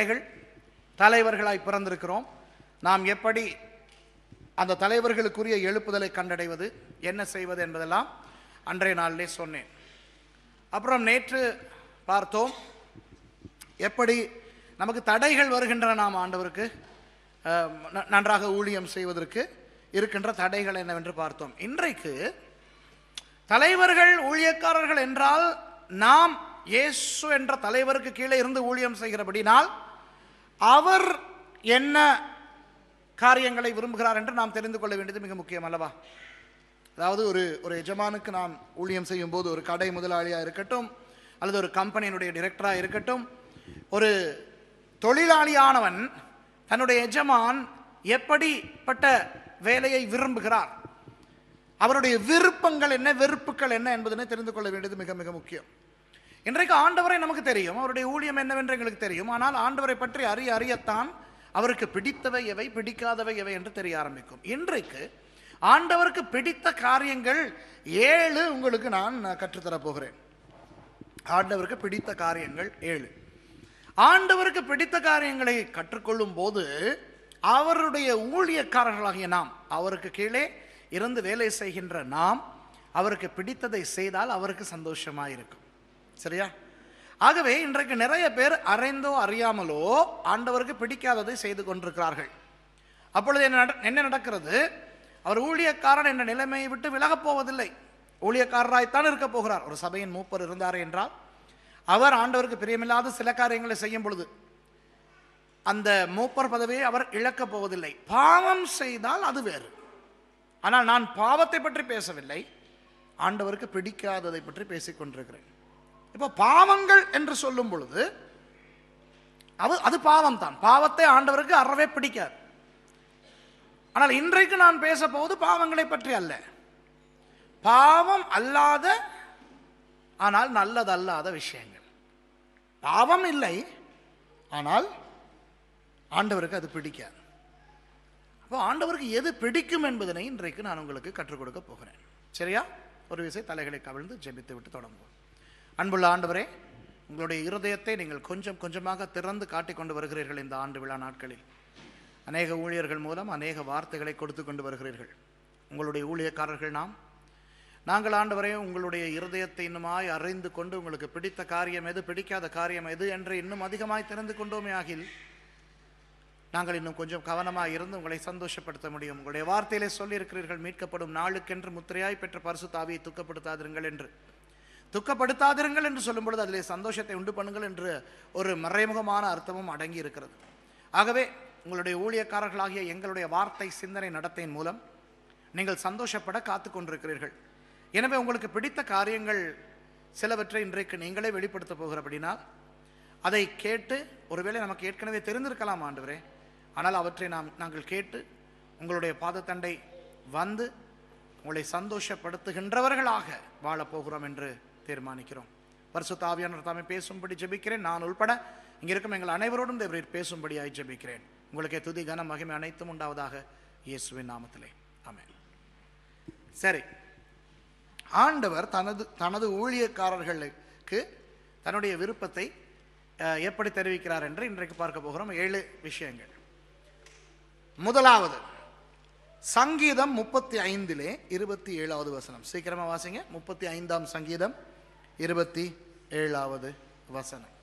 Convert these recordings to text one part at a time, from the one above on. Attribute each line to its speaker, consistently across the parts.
Speaker 1: பிள்ளைகள் தலைவர்களாய் பிறந்திருக்கிறோம் நாம் எப்படி அந்த தலைவர்களுக்குரிய எழுப்புதலை கண்டடைவது என்ன செய்வது என்பதெல்லாம் அன்றைய நாளிலே சொன்னேன் அப்புறம் நேற்று பார்த்தோம் எப்படி நமக்கு தடைகள் வருகின்றன நாம் ஆண்டவருக்கு அஹ், ந- நன்றாக ஊழியம் செய்வதற்கு இருக்கின்ற தடைகள் என்னவென்று பார்த்தோம் இன்றைக்கு தலைவர்கள் ஊழியக்காரர்கள் என்றால் நாம் இயேசு என்ற தலைவருக்கு கீழே இருந்து ஊழியம் செய்கிறபடினால் அவர் என்ன காரியங்களை விரும்புகிறார் என்று நாம் தெரிந்து கொள்ள வேண்டியது மிக முக்கியம் அல்லவா அதாவது ஒரு ஒரு எஜமானுக்கு நாம் ஊழியம் செய்யும் போது ஒரு கடை முதலாளியாக இருக்கட்டும் அல்லது ஒரு கம்பெனியினுடைய டிரெக்டராக இருக்கட்டும் ஒரு தொழிலாளியானவன் தன்னுடைய எஜமான் எப்படிப்பட்ட வேலையை விரும்புகிறார் அவருடைய விருப்பங்கள் என்ன வெறுப்புகள் என்ன என்பதனை தெரிந்து கொள்ள வேண்டியது மிக மிக முக்கியம் இன்றைக்கு ஆண்டவரை நமக்கு தெரியும் அவருடைய ஊழியம் என்னவென்று எங்களுக்கு தெரியும் ஆனால் ஆண்டவரை பற்றி அறிய அறியத்தான் அவருக்கு பிடித்தவை எவை பிடிக்காதவை எவை என்று தெரிய ஆரம்பிக்கும் இன்றைக்கு ஆண்டவருக்கு பிடித்த காரியங்கள் ஏழு உங்களுக்கு நான் கற்றுத்தரப் போகிறேன் ஆண்டவருக்கு பிடித்த காரியங்கள் ஏழு ஆண்டவருக்கு பிடித்த காரியங்களை கற்றுக்கொள்ளும் போது அவருடைய ஊழியக்காரர்களாகிய நாம் அவருக்கு கீழே இருந்து வேலை செய்கின்ற நாம் அவருக்கு பிடித்ததை செய்தால் அவருக்கு சந்தோஷமாக இருக்கும் சரியா ஆகவே இன்றைக்கு நிறைய பேர் அறிந்தோ அறியாமலோ ஆண்டவருக்கு பிடிக்காததை செய்து கொண்டிருக்கிறார்கள் அப்பொழுது என்ன நட- என்ன நடக்கிறது அவர் ஊழியக்காரன் என்ற நிலைமையை விட்டு விலகப் போவதில்லை ஊழியக்காரராய்த்தான் இருக்க போகிறார் ஒரு சபையின் மூப்பர் இருந்தார் என்றால் அவர் ஆண்டவருக்கு பிரியமில்லாத சில காரியங்களை செய்யும் பொழுது அந்த மூப்பர் பதவியை அவர் இழக்கப் போவதில்லை பாவம் செய்தால் அது வேறு ஆனால் நான் பாவத்தை பற்றி பேசவில்லை ஆண்டவருக்கு பிடிக்காததை பற்றி பேசிக் கொண்டிருக்கிறேன் இப்போ பாவங்கள் என்று சொல்லும் பொழுது அது அது பாவம் தான் பாவத்தை ஆண்டவருக்கு அறவே பிடிக்காது ஆனால் இன்றைக்கு நான் பேச போவது பாவங்களை பற்றி அல்ல பாவம் அல்லாத ஆனால் நல்லதல்லாத விஷயங்கள் பாவம் இல்லை ஆனால் ஆண்டவருக்கு அது பிடிக்காது அப்போ ஆண்டவருக்கு எது பிடிக்கும் என்பதனை இன்றைக்கு நான் உங்களுக்கு கற்றுக் கொடுக்க போகிறேன் சரியா ஒரு விசை தலைகளை கவிழ்ந்து ஜெபித்து விட்டு தொடங்குவோம் அன்புள்ள ஆண்டவரே உங்களுடைய இருதயத்தை நீங்கள் கொஞ்சம் கொஞ்சமாக திறந்து காட்டிக் கொண்டு வருகிறீர்கள் இந்த ஆண்டு விழா நாட்களில் அநேக ஊழியர்கள் மூலம் அநேக வார்த்தைகளை கொடுத்து கொண்டு வருகிறீர்கள் உங்களுடைய ஊழியக்காரர்கள் நாம் நாங்கள் ஆண்டவரே உங்களுடைய இருதயத்தை இன்னுமாய் அறிந்து கொண்டு உங்களுக்கு பிடித்த காரியம் எது பிடிக்காத காரியம் எது என்று இன்னும் அதிகமாய் தெரிந்து கொண்டோமே ஆகில் நாங்கள் இன்னும் கொஞ்சம் கவனமாக இருந்து உங்களை சந்தோஷப்படுத்த முடியும் உங்களுடைய வார்த்தையிலே சொல்லியிருக்கிறீர்கள் மீட்கப்படும் நாளுக்கென்று முத்திரையாய் பெற்ற பரிசு தாவியை துக்கப்படுத்தாதிருங்கள் என்று துக்கப்படுத்தாதிருங்கள் என்று சொல்லும் பொழுது அதிலே சந்தோஷத்தை உண்டு பண்ணுங்கள் என்று ஒரு மறைமுகமான அர்த்தமும் அடங்கி இருக்கிறது ஆகவே உங்களுடைய ஊழியக்காரர்களாகிய எங்களுடைய வார்த்தை சிந்தனை நடத்தையின் மூலம் நீங்கள் சந்தோஷப்பட காத்து கொண்டிருக்கிறீர்கள் எனவே உங்களுக்கு பிடித்த காரியங்கள் சிலவற்றை இன்றைக்கு நீங்களே வெளிப்படுத்த போகிறபடினால் அதை கேட்டு ஒருவேளை நமக்கு ஏற்கனவே தெரிந்திருக்கலாம் ஆண்டவரே ஆனால் அவற்றை நாம் நாங்கள் கேட்டு உங்களுடைய பாதத்தண்டை வந்து உங்களை சந்தோஷப்படுத்துகின்றவர்களாக வாழப் போகிறோம் என்று தீர்மானிக்கிறோம் பரிசுத்த ஆவியானவர் தாமே பேசும்படி ஜெபிக்கிறேன் நான் உள்பட இங்கே இருக்கும் எங்கள் அனைவரோடும் தேவரீர் பேசும்படியாய் ஜெபிக்கிறேன் உங்களுக்கே துதி கன மகிமை அனைத்தும் உண்டாவதாக இயேசுவின் நாமத்திலே ஆமென் சரி ஆண்டவர் தனது தனது ஊழியக்காரர்களுக்கு தன்னுடைய விருப்பத்தை அஹ், எப்படி தெரிவிக்கிறார் என்று இன்றைக்கு பார்க்க போகிறோம் ஏழு விஷயங்கள் முதலாவது சங்கீதம் முப்பத்தி ஐந்திலே இருபத்தி ஏழாவது வசனம் சீக்கிரமா வாசிங்க முப்பத்தி ஐந்தாம் சங்கீதம் இருபத்தி ஏழாவது வசனம்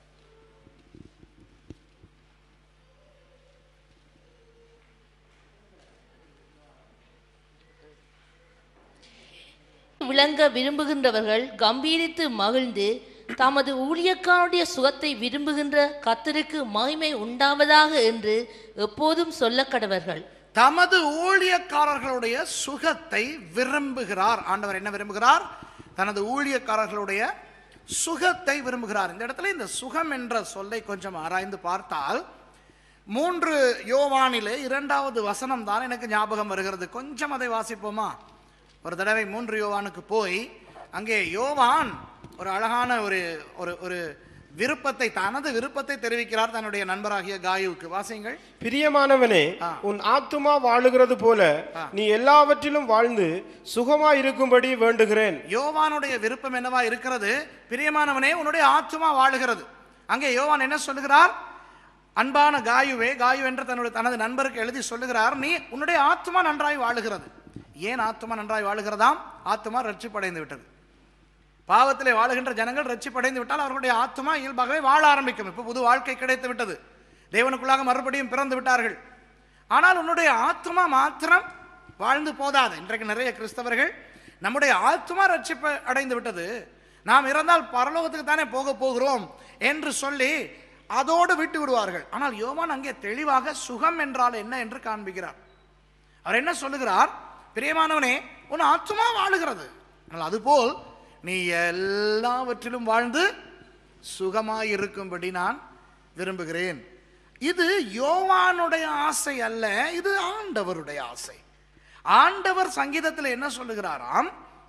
Speaker 2: விளங்க விரும்புகின்றவர்கள் கம்பீரித்து மகிழ்ந்து தமது ஊழியக்காரனுடைய சுகத்தை விரும்புகின்ற கத்தருக்கு மகிமை உண்டாவதாக என்று எப்போதும் சொல்ல கடவர்கள்
Speaker 1: தமது ஊழியக்காரர்களுடைய சுகத்தை விரும்புகிறார் ஆண்டவர் என்ன விரும்புகிறார் தனது ஊழியக்காரர்களுடைய சுகத்தை விரும்புகிறார் இந்த இடத்துல இந்த சுகம் என்ற சொல்லை கொஞ்சம் ஆராய்ந்து பார்த்தால் மூன்று யோவானிலே இரண்டாவது வசனம் தான் எனக்கு ஞாபகம் வருகிறது கொஞ்சம் அதை வாசிப்போமா ஒரு தடவை மூன்று யோவானுக்கு போய் அங்கே யோவான் ஒரு அழகான ஒரு ஒரு ஒரு விருப்பத்தை தனது விருப்பத்தை தெரிவிக்கிறார் தன்னுடைய நண்பராகிய காயுவுக்கு வாசியுங்கள்
Speaker 3: பிரியமானவனே
Speaker 1: ஆ.
Speaker 3: உன் ஆத்துமா வாழுகிறது போல
Speaker 1: ஆ.
Speaker 3: நீ எல்லாவற்றிலும் வாழ்ந்து சுகமா இருக்கும்படி வேண்டுகிறேன்
Speaker 1: யோவானுடைய விருப்பம் என்னவா இருக்கிறது பிரியமானவனே உன்னுடைய ஆத்துமா வாழுகிறது அங்கே யோவான் என்ன சொல்லுகிறார் அன்பான காயுவே காயு என்று தன்னுடைய தனது நண்பருக்கு எழுதி சொல்லுகிறார் நீ உன்னுடைய ஆத்மா நன்றாய் வாழுகிறது ஏன் ஆத்மா நன்றாய் வாழுகிறதாம் ஆத்மா ரட்சிப்படைந்து விட்டது பாவத்திலே வாழுகின்ற ஜனங்கள் ரட்சிப்படைந்து விட்டால் அவர்களுடைய ஆத்மா இயல்பாகவே வாழ ஆரம்பிக்கும் இப்போ புது வாழ்க்கை கிடைத்து விட்டது தேவனுக்குள்ளாக மறுபடியும் பிறந்து விட்டார்கள் ஆனால் உன்னுடைய ஆத்மா மாத்திரம் வாழ்ந்து போதாது இன்றைக்கு நிறைய கிறிஸ்தவர்கள் நம்முடைய ஆத்மா ரட்சிப்பு அடைந்து விட்டது நாம் இறந்தால் பரலோகத்துக்கு தானே போக போகிறோம் என்று சொல்லி அதோடு விட்டு விடுவார்கள் ஆனால் யோவான் அங்கே தெளிவாக சுகம் என்றால் என்ன என்று காண்பிக்கிறார் அவர் என்ன சொல்லுகிறார் பிரியமானவனே உன் ஆத்மா வாழுகிறது ஆனால் அதுபோல் நீ எல்லாவற்றிலும் வாழ்ந்து சுகமாயிருக்கும்படி நான் விரும்புகிறேன் இது யோவானுடைய ஆசை அல்ல இது ஆண்டவருடைய ஆசை ஆண்டவர் சங்கீதத்தில் என்ன சொல்லுகிறாராம்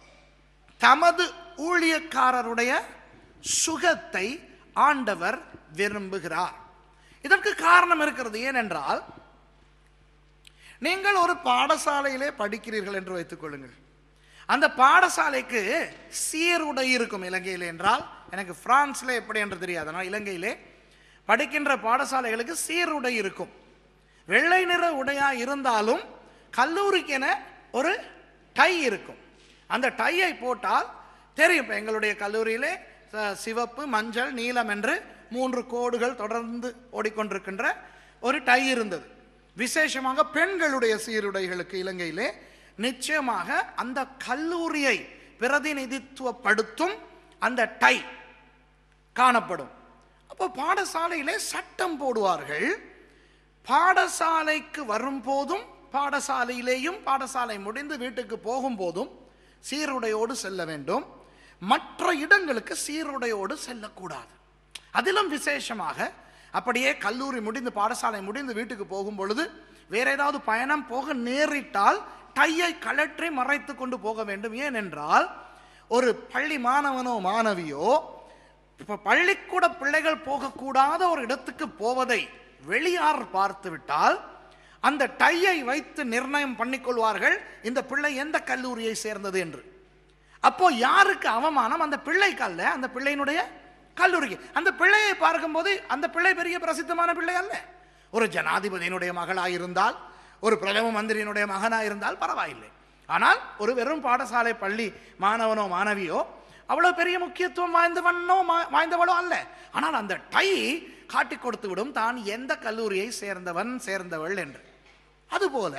Speaker 1: தமது ஊழியக்காரருடைய சுகத்தை ஆண்டவர் விரும்புகிறார் இதற்கு காரணம் இருக்கிறது ஏனென்றால் நீங்கள் ஒரு பாடசாலையிலே படிக்கிறீர்கள் என்று வைத்துக் கொள்ளுங்கள் அந்த பாடசாலைக்கு சீருடை இருக்கும் இலங்கையில் என்றால் எனக்கு பிரான்ஸ்ல எப்படி என்று தெரியாது ஆனால் இலங்கையிலே படிக்கின்ற பாடசாலைகளுக்கு சீருடை இருக்கும் வெள்ளை நிற உடையா இருந்தாலும் கல்லூரிக்கென ஒரு டை இருக்கும் அந்த டையை போட்டால் தெரியும் இப்போ எங்களுடைய கல்லூரியிலே ச- சிவப்பு மஞ்சள் நீலம் என்று மூன்று கோடுகள் தொடர்ந்து ஓடிக்கொண்டிருக்கின்ற ஒரு டை இருந்தது விசேஷமாக பெண்களுடைய சீருடைகளுக்கு இலங்கையிலே நிச்சயமாக அந்த கல்லூரியை பிரதிநிதித்துவப்படுத்தும் அந்த டை காணப்படும் அப்போ பாடசாலையிலே சட்டம் போடுவார்கள் பாடசாலைக்கு வரும்போதும் பாடசாலையிலேயும் பாடசாலை முடிந்து வீட்டுக்கு போகும்போதும் சீருடையோடு செல்ல வேண்டும் மற்ற இடங்களுக்கு சீருடையோடு செல்லக்கூடாது அதிலும் விசேஷமாக அப்படியே கல்லூரி முடிந்து பாடசாலை முடிந்து வீட்டுக்கு போகும் பொழுது வேற ஏதாவது பயணம் போக நேரிட்டால் டையை கழற்றி மறைத்து கொண்டு போக வேண்டும் ஏனென்றால் ஒரு பள்ளி மாணவனோ மாணவியோ இப்ப பள்ளிக்கூட பிள்ளைகள் போகக்கூடாத ஒரு இடத்துக்கு போவதை வெளியார் பார்த்து விட்டால் அந்த டையை வைத்து நிர்ணயம் பண்ணிக்கொள்வார்கள் இந்த பிள்ளை எந்த கல்லூரியை சேர்ந்தது என்று அப்போ யாருக்கு அவமானம் அந்த பிள்ளைக்கு அல்ல அந்த பிள்ளையினுடைய கல்லூரிக்கு அந்த பிள்ளையை பார்க்கும்போது அந்த பிள்ளை பெரிய பிரசித்தமான பிள்ளை அல்ல ஒரு ஜனாதிபதியினுடைய மகளாயிருந்தால் ஒரு பிரதம மந்திரியினுடைய மகனாயிருந்தால் பரவாயில்லை ஆனால் ஒரு வெறும் பாடசாலை பள்ளி மாணவனோ மாணவியோ அவ்வளவு பெரிய முக்கியத்துவம் வாய்ந்தவனோ மா- வாய்ந்தவளோ அல்ல ஆனால் அந்த டை காட்டி கொடுத்து விடும் தான் எந்த கல்லூரியை சேர்ந்தவன் சேர்ந்தவள் என்று அதுபோல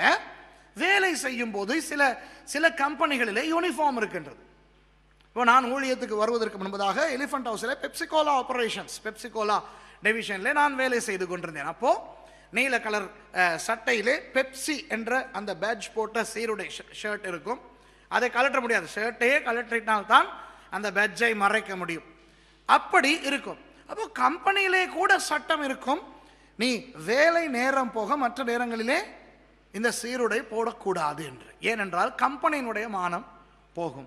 Speaker 1: வேலை செய்யும் போது சில சில கம்பெனிகளிலே யூனிஃபார்ம் இருக்கின்றது இப்போ நான் ஊழியத்துக்கு வருவதற்கு முன்பதாக எலிஃபண்ட் ஹவுஸில் பெப்சிகோலா ஆபரேஷன்ஸ் பெப்சிகோலா டிவிஷனில் நான் வேலை செய்து கொண்டிருந்தேன் அப்போ நீல கலர் அஹ், சட்டையிலே பெப்சி என்ற அந்த பேட்ச் போட்ட சீருடை ஷர்ட் இருக்கும் அதை கலட்ட முடியாது ஷர்ட்டையே கலற்றினால்தான் அந்த பேட்ஜை மறைக்க முடியும் அப்படி இருக்கும் அப்போ கம்பெனியிலே கூட சட்டம் இருக்கும் நீ வேலை நேரம் போக மற்ற நேரங்களிலே இந்த சீருடை போடக்கூடாது என்று ஏனென்றால் கம்பெனியினுடைய மானம் போகும்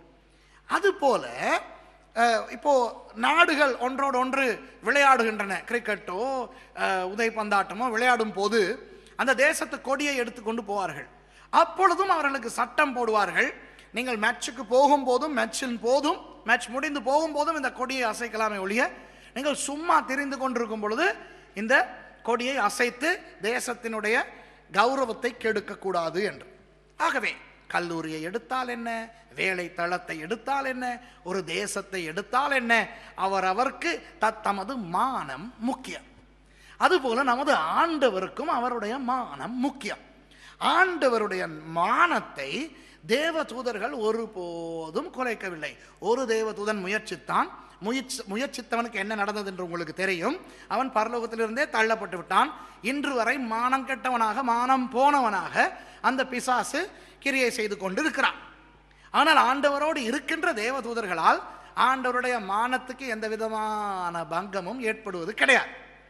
Speaker 1: அதுபோல அஹ், இப்போ நாடுகள் ஒன்றோடு ஒன்று விளையாடுகின்றன கிரிக்கெட்டோ அஹ், உதைப்பந்தாட்டமோ விளையாடும் போது அந்த தேசத்து கொடியை எடுத்துக்கொண்டு போவார்கள் அப்பொழுதும் அவர்களுக்கு சட்டம் போடுவார்கள் நீங்கள் மேட்சுக்கு போகும்போதும் மேட்சின் போதும் மேட்ச் முடிந்து போகும்போதும் இந்த கொடியை அசைக்கலாமே ஒழிய நீங்கள் சும்மா திரிந்து கொண்டிருக்கும் பொழுது இந்த கொடியை அசைத்து தேசத்தினுடைய கௌரவத்தை கெடுக்கக்கூடாது என்று ஆகவே கல்லூரியை எடுத்தால் என்ன வேலை தளத்தை எடுத்தால் என்ன ஒரு தேசத்தை எடுத்தால் என்ன அவரவர்க்கு தத்தமது மானம் முக்கியம் அதுபோல நமது ஆண்டவருக்கும் அவருடைய மானம் முக்கியம் ஆண்டவருடைய மானத்தை தேவ தூதர்கள் ஒருபோதும் குறைக்கவில்லை ஒரு தேவ தூதன் முயற்சித்தான் முயற்சி முயற்சித்தவனுக்கு என்ன நடந்தது என்று உங்களுக்கு தெரியும் அவன் பரலோகத்திலிருந்தே தள்ளப்பட்டு விட்டான் இன்று வரை மானம் கெட்டவனாக மானம் போனவனாக அந்த பிசாசு கிரியை செய்து கொண்டு இருக்கிறான் ஆனால் ஆண்டவரோடு இருக்கின்ற தேவ தூதர்களால் ஆண்டவருடைய மானத்துக்கு எந்த விதமான பங்கமும் ஏற்படுவது கிடையாது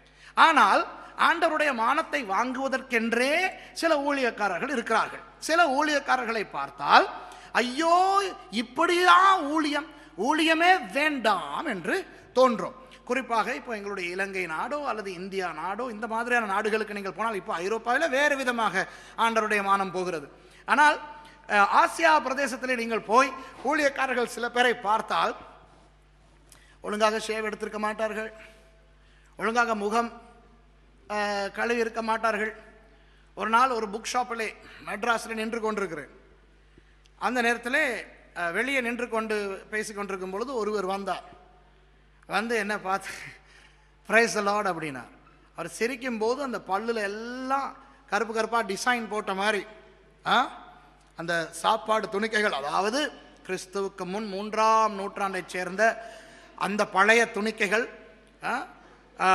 Speaker 1: ஆனால் ஆண்டவருடைய மானத்தை வாங்குவதற்கென்றே சில ஊழியக்காரர்கள் இருக்கிறார்கள் சில ஊழியக்காரர்களை பார்த்தால் ஐயோ இப்படியா ஊழியம் ஊழியமே வேண்டாம் என்று தோன்றும் குறிப்பாக இப்போ எங்களுடைய இலங்கை நாடோ அல்லது இந்தியா நாடோ இந்த மாதிரியான நாடுகளுக்கு நீங்கள் போனால் இப்போ ஐரோப்பாவில் வேறு விதமாக ஆண்டவருடைய மானம் போகிறது ஆனால் அஹ், ஆசியா பிரதேசத்திலே நீங்கள் போய் ஊழியக்காரர்கள் சில பேரை பார்த்தால் ஒழுங்காக ஷேவ் எடுத்திருக்க மாட்டார்கள் ஒழுங்காக முகம் அஹ், கழுவி இருக்க மாட்டார்கள் ஒரு நாள் ஒரு புக் ஷாப்பிலே மெட்ராஸில் நின்று கொண்டிருக்கிறேன் அந்த நேரத்தில் அஹ், வெளியே நின்று கொண்டு பேசி கொண்டிருக்கும் பொழுது ஒருவர் வந்தார் வந்து என்ன பார்த்து ப்ரைஸ் லார்ட் அப்படின்னார் அவர் சிரிக்கும் போது அந்த பல்லுல எல்லாம் கருப்பு கருப்பாக டிசைன் போட்ட மாதிரி ஆ அந்த சாப்பாடு துணிக்கைகள் அதாவது கிறிஸ்துவுக்கு முன் மூன்றாம் நூற்றாண்டைச் சேர்ந்த அந்த பழைய துணிக்கைகள் ஆ, ஆ,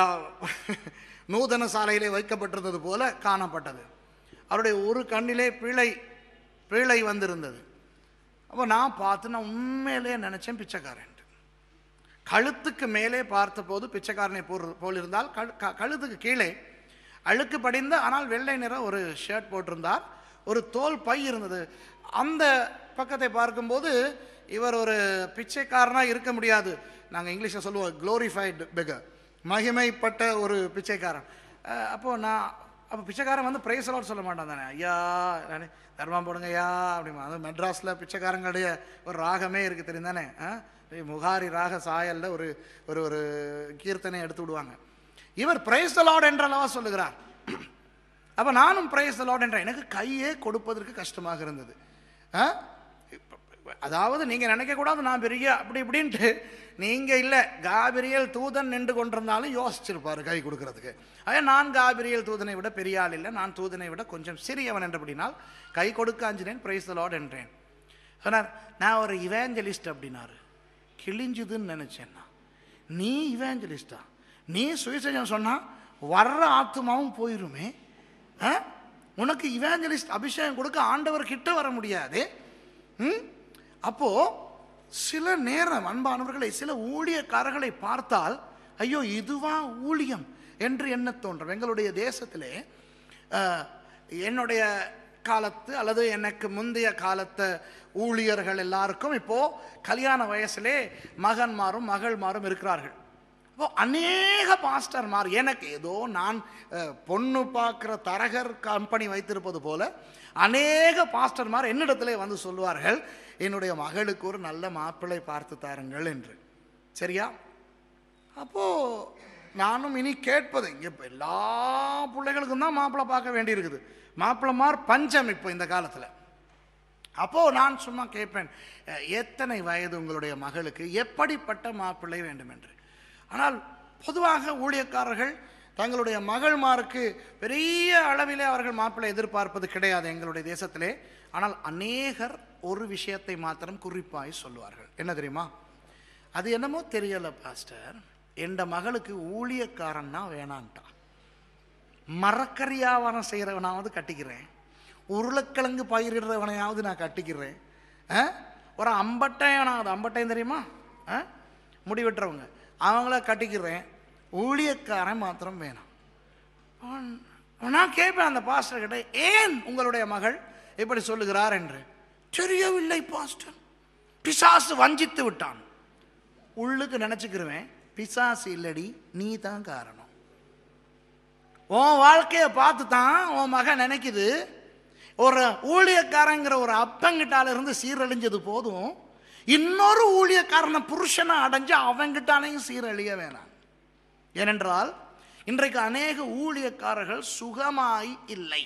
Speaker 1: நூதன சாலையிலே வைக்கப்பட்டிருந்தது போல காணப்பட்டது அவருடைய ஒரு கண்ணிலே பிழை பிழை வந்திருந்தது அப்போ நான் பார்த்து நான் உண்மையிலே நினச்சேன் பிச்சைக்காரன் கழுத்துக்கு மேலே பார்த்தபோது பிச்சைக்காரனை போல் போல் இருந்தால் கழு க- கழுத்துக்கு கீழே அழுக்கு படிந்த ஆனால் வெள்ளை நிற ஒரு ஷர்ட் போட்டிருந்தார் ஒரு தோல் பை இருந்தது அந்த பக்கத்தை பார்க்கும்போது இவர் ஒரு பிச்சைக்காரனாக இருக்க முடியாது நாங்கள் இங்கிலீஷில் சொல்லுவோம் க்ளோரிஃபைடு பெகர் மகிமைப்பட்ட ஒரு பிச்சைக்காரன் அஹ் அப்போ நான் அப்போ பிச்சைக்காரன் வந்து பிரைஸ் சொல்ல மாட்டான் தானே ஐயா நானே தர்மம் போடுங்க ஐயா அப்படிமா அது மெட்ராஸில் பிச்சைக்காரங்களுடைய ஒரு ராகமே இருக்குது தெரியும் தானே ஆ? முகாரி ராக சாயல்ல ஒரு ஒரு ஒரு கீர்த்தனை எடுத்து விடுவாங்க இவர் பிரைஸ் லார்ட் என்றளவா சொல்லுகிறார் அப்போ நானும் பிரைஸ் லார்ட் என்ற எனக்கு கையே கொடுப்பதற்கு கஷ்டமாக இருந்தது ஆ? இப்ப- அதாவது நீங்கள் நினைக்கக்கூடாது நான் பெரிய அப்படி இப்படின்ட்டு நீங்கள் இல்லை காபிரியல் தூதன் நின்று கொண்டிருந்தாலும் யோசிச்சிருப்பார் கை கொடுக்கறதுக்கு அதே நான் காபிரியல் தூதனை விட பெரிய ஆள் இல்லை நான் தூதனை விட கொஞ்சம் சிறியவன் என்றபடினால் கை கொடுக்க அஞ்சினேன் பிரைஸ் லார்ட் என்றேன் சொன்னார் நான் ஒரு இவேஞ்சலிஸ்ட் அப்படின்னாரு கிழிஞ்சுதுன்னு நினச்சேன் நான் நீ இவேஞ்சலிஸ்டா நீ சுவிசேஷம் சொன்னா வர்ற ஆத்மாவும் போயிருமே ஆ? உனக்கு இவேஞ்சலிஸ்ட் அபிஷேகம் கொடுக்க ஆண்டவர் கிட்ட வர முடியாது ம்? அப்போ சில நேரம் அன்பானவர்களை சில ஊழியக்காரர்களை பார்த்தால் ஐயோ இதுவா ஊழியம் என்று என்ன தோன்றும் எங்களுடைய தேசத்திலே அஹ், என்னுடைய காலத்து அல்லது எனக்கு முந்தைய காலத்து ஊழியர்கள் எல்லாருக்கும் இப்போ கல்யாண வயசிலே மகன்மாரும் மகள்மாரும் இருக்கிறார்கள் அப்போ அநேக பாஸ்டர்மார் எனக்கு ஏதோ நான் அஹ், பொண்ணு பார்க்குற தரகர் கம்பெனி வைத்திருப்பது போல அநேக பாஸ்டர்மார் என்னிடத்திலே வந்து சொல்வார்கள் என்னுடைய மகளுக்கு ஒரு நல்ல மாப்பிள்ளை பார்த்து தாருங்கள் என்று சரியா அப்போ நானும் இனி கேட்பது இங்கே இப்போ எல்லா பிள்ளைகளுக்கும் தான் மாப்பிள்ளை பார்க்க வேண்டியிருக்குது மாப்பிள்ளைமார் பஞ்சம் இப்போ இந்த காலத்தில் அப்போ நான் சும்மா கேட்பேன் அஹ், எத்தனை வயது உங்களுடைய மகளுக்கு எப்படிப்பட்ட மாப்பிள்ளை வேண்டும் என்று ஆனால் பொதுவாக ஊழியக்காரர்கள் தங்களுடைய மகள்மாருக்கு பெரிய அளவிலே அவர்கள் மாப்பிள்ளை எதிர்பார்ப்பது கிடையாது எங்களுடைய தேசத்திலே ஆனால் அநேகர் ஒரு விஷயத்தை மாத்திரம் குறிப்பாய் சொல்லுவார்கள் என்ன தெரியுமா அது என்னமோ தெரியல பாஸ்டர் எந்த மகளுக்கு ஊழியக்காரன்னா வேணான்ட்டான் மரக்கறி வியாபாரம் செய்கிறவனாவது கட்டிக்கிறேன் உருளைக்கிழங்கு பயிரிடுறவனையாவது நான் கட்டிக்கிறேன் ஆ? ஒரு அம்பட்டையனாவது அம்பட்டையும் தெரியுமா ஆ? முடி வெட்டுறவங்க அவங்கள கட்டிக்கிறேன் ஊழியக்காரன் மாத்திரம் வேணாம் அவன்- நான் கேட்பேன் அந்த பாஸ்டர் கிட்ட ஏன் உங்களுடைய மகள் இப்படி சொல்லுகிறார் என்று தெரியவில்லை பாஸ்டர் பிசாசு வஞ்சித்து விட்டான் உள்ளுக்கு நினச்சிக்கிருவேன் பிசாசு இல்லடி நீ தான் காரணம் உன் வாழ்க்கையை பார்த்து தான் உன் மகன் நினைக்குது ஒரு ஊழியக்காரங்கிற ஒரு அப்பங்கிட்டால இருந்து சீரழிஞ்சது போதும் இன்னொரு ஊழியக்காரனை புருஷனை அடைஞ்சு அவங்கிட்டாலையும் சீரழிய வேணாம் ஏனென்றால் இன்றைக்கு அநேக ஊழியக்காரர்கள் சுகமாய் இல்லை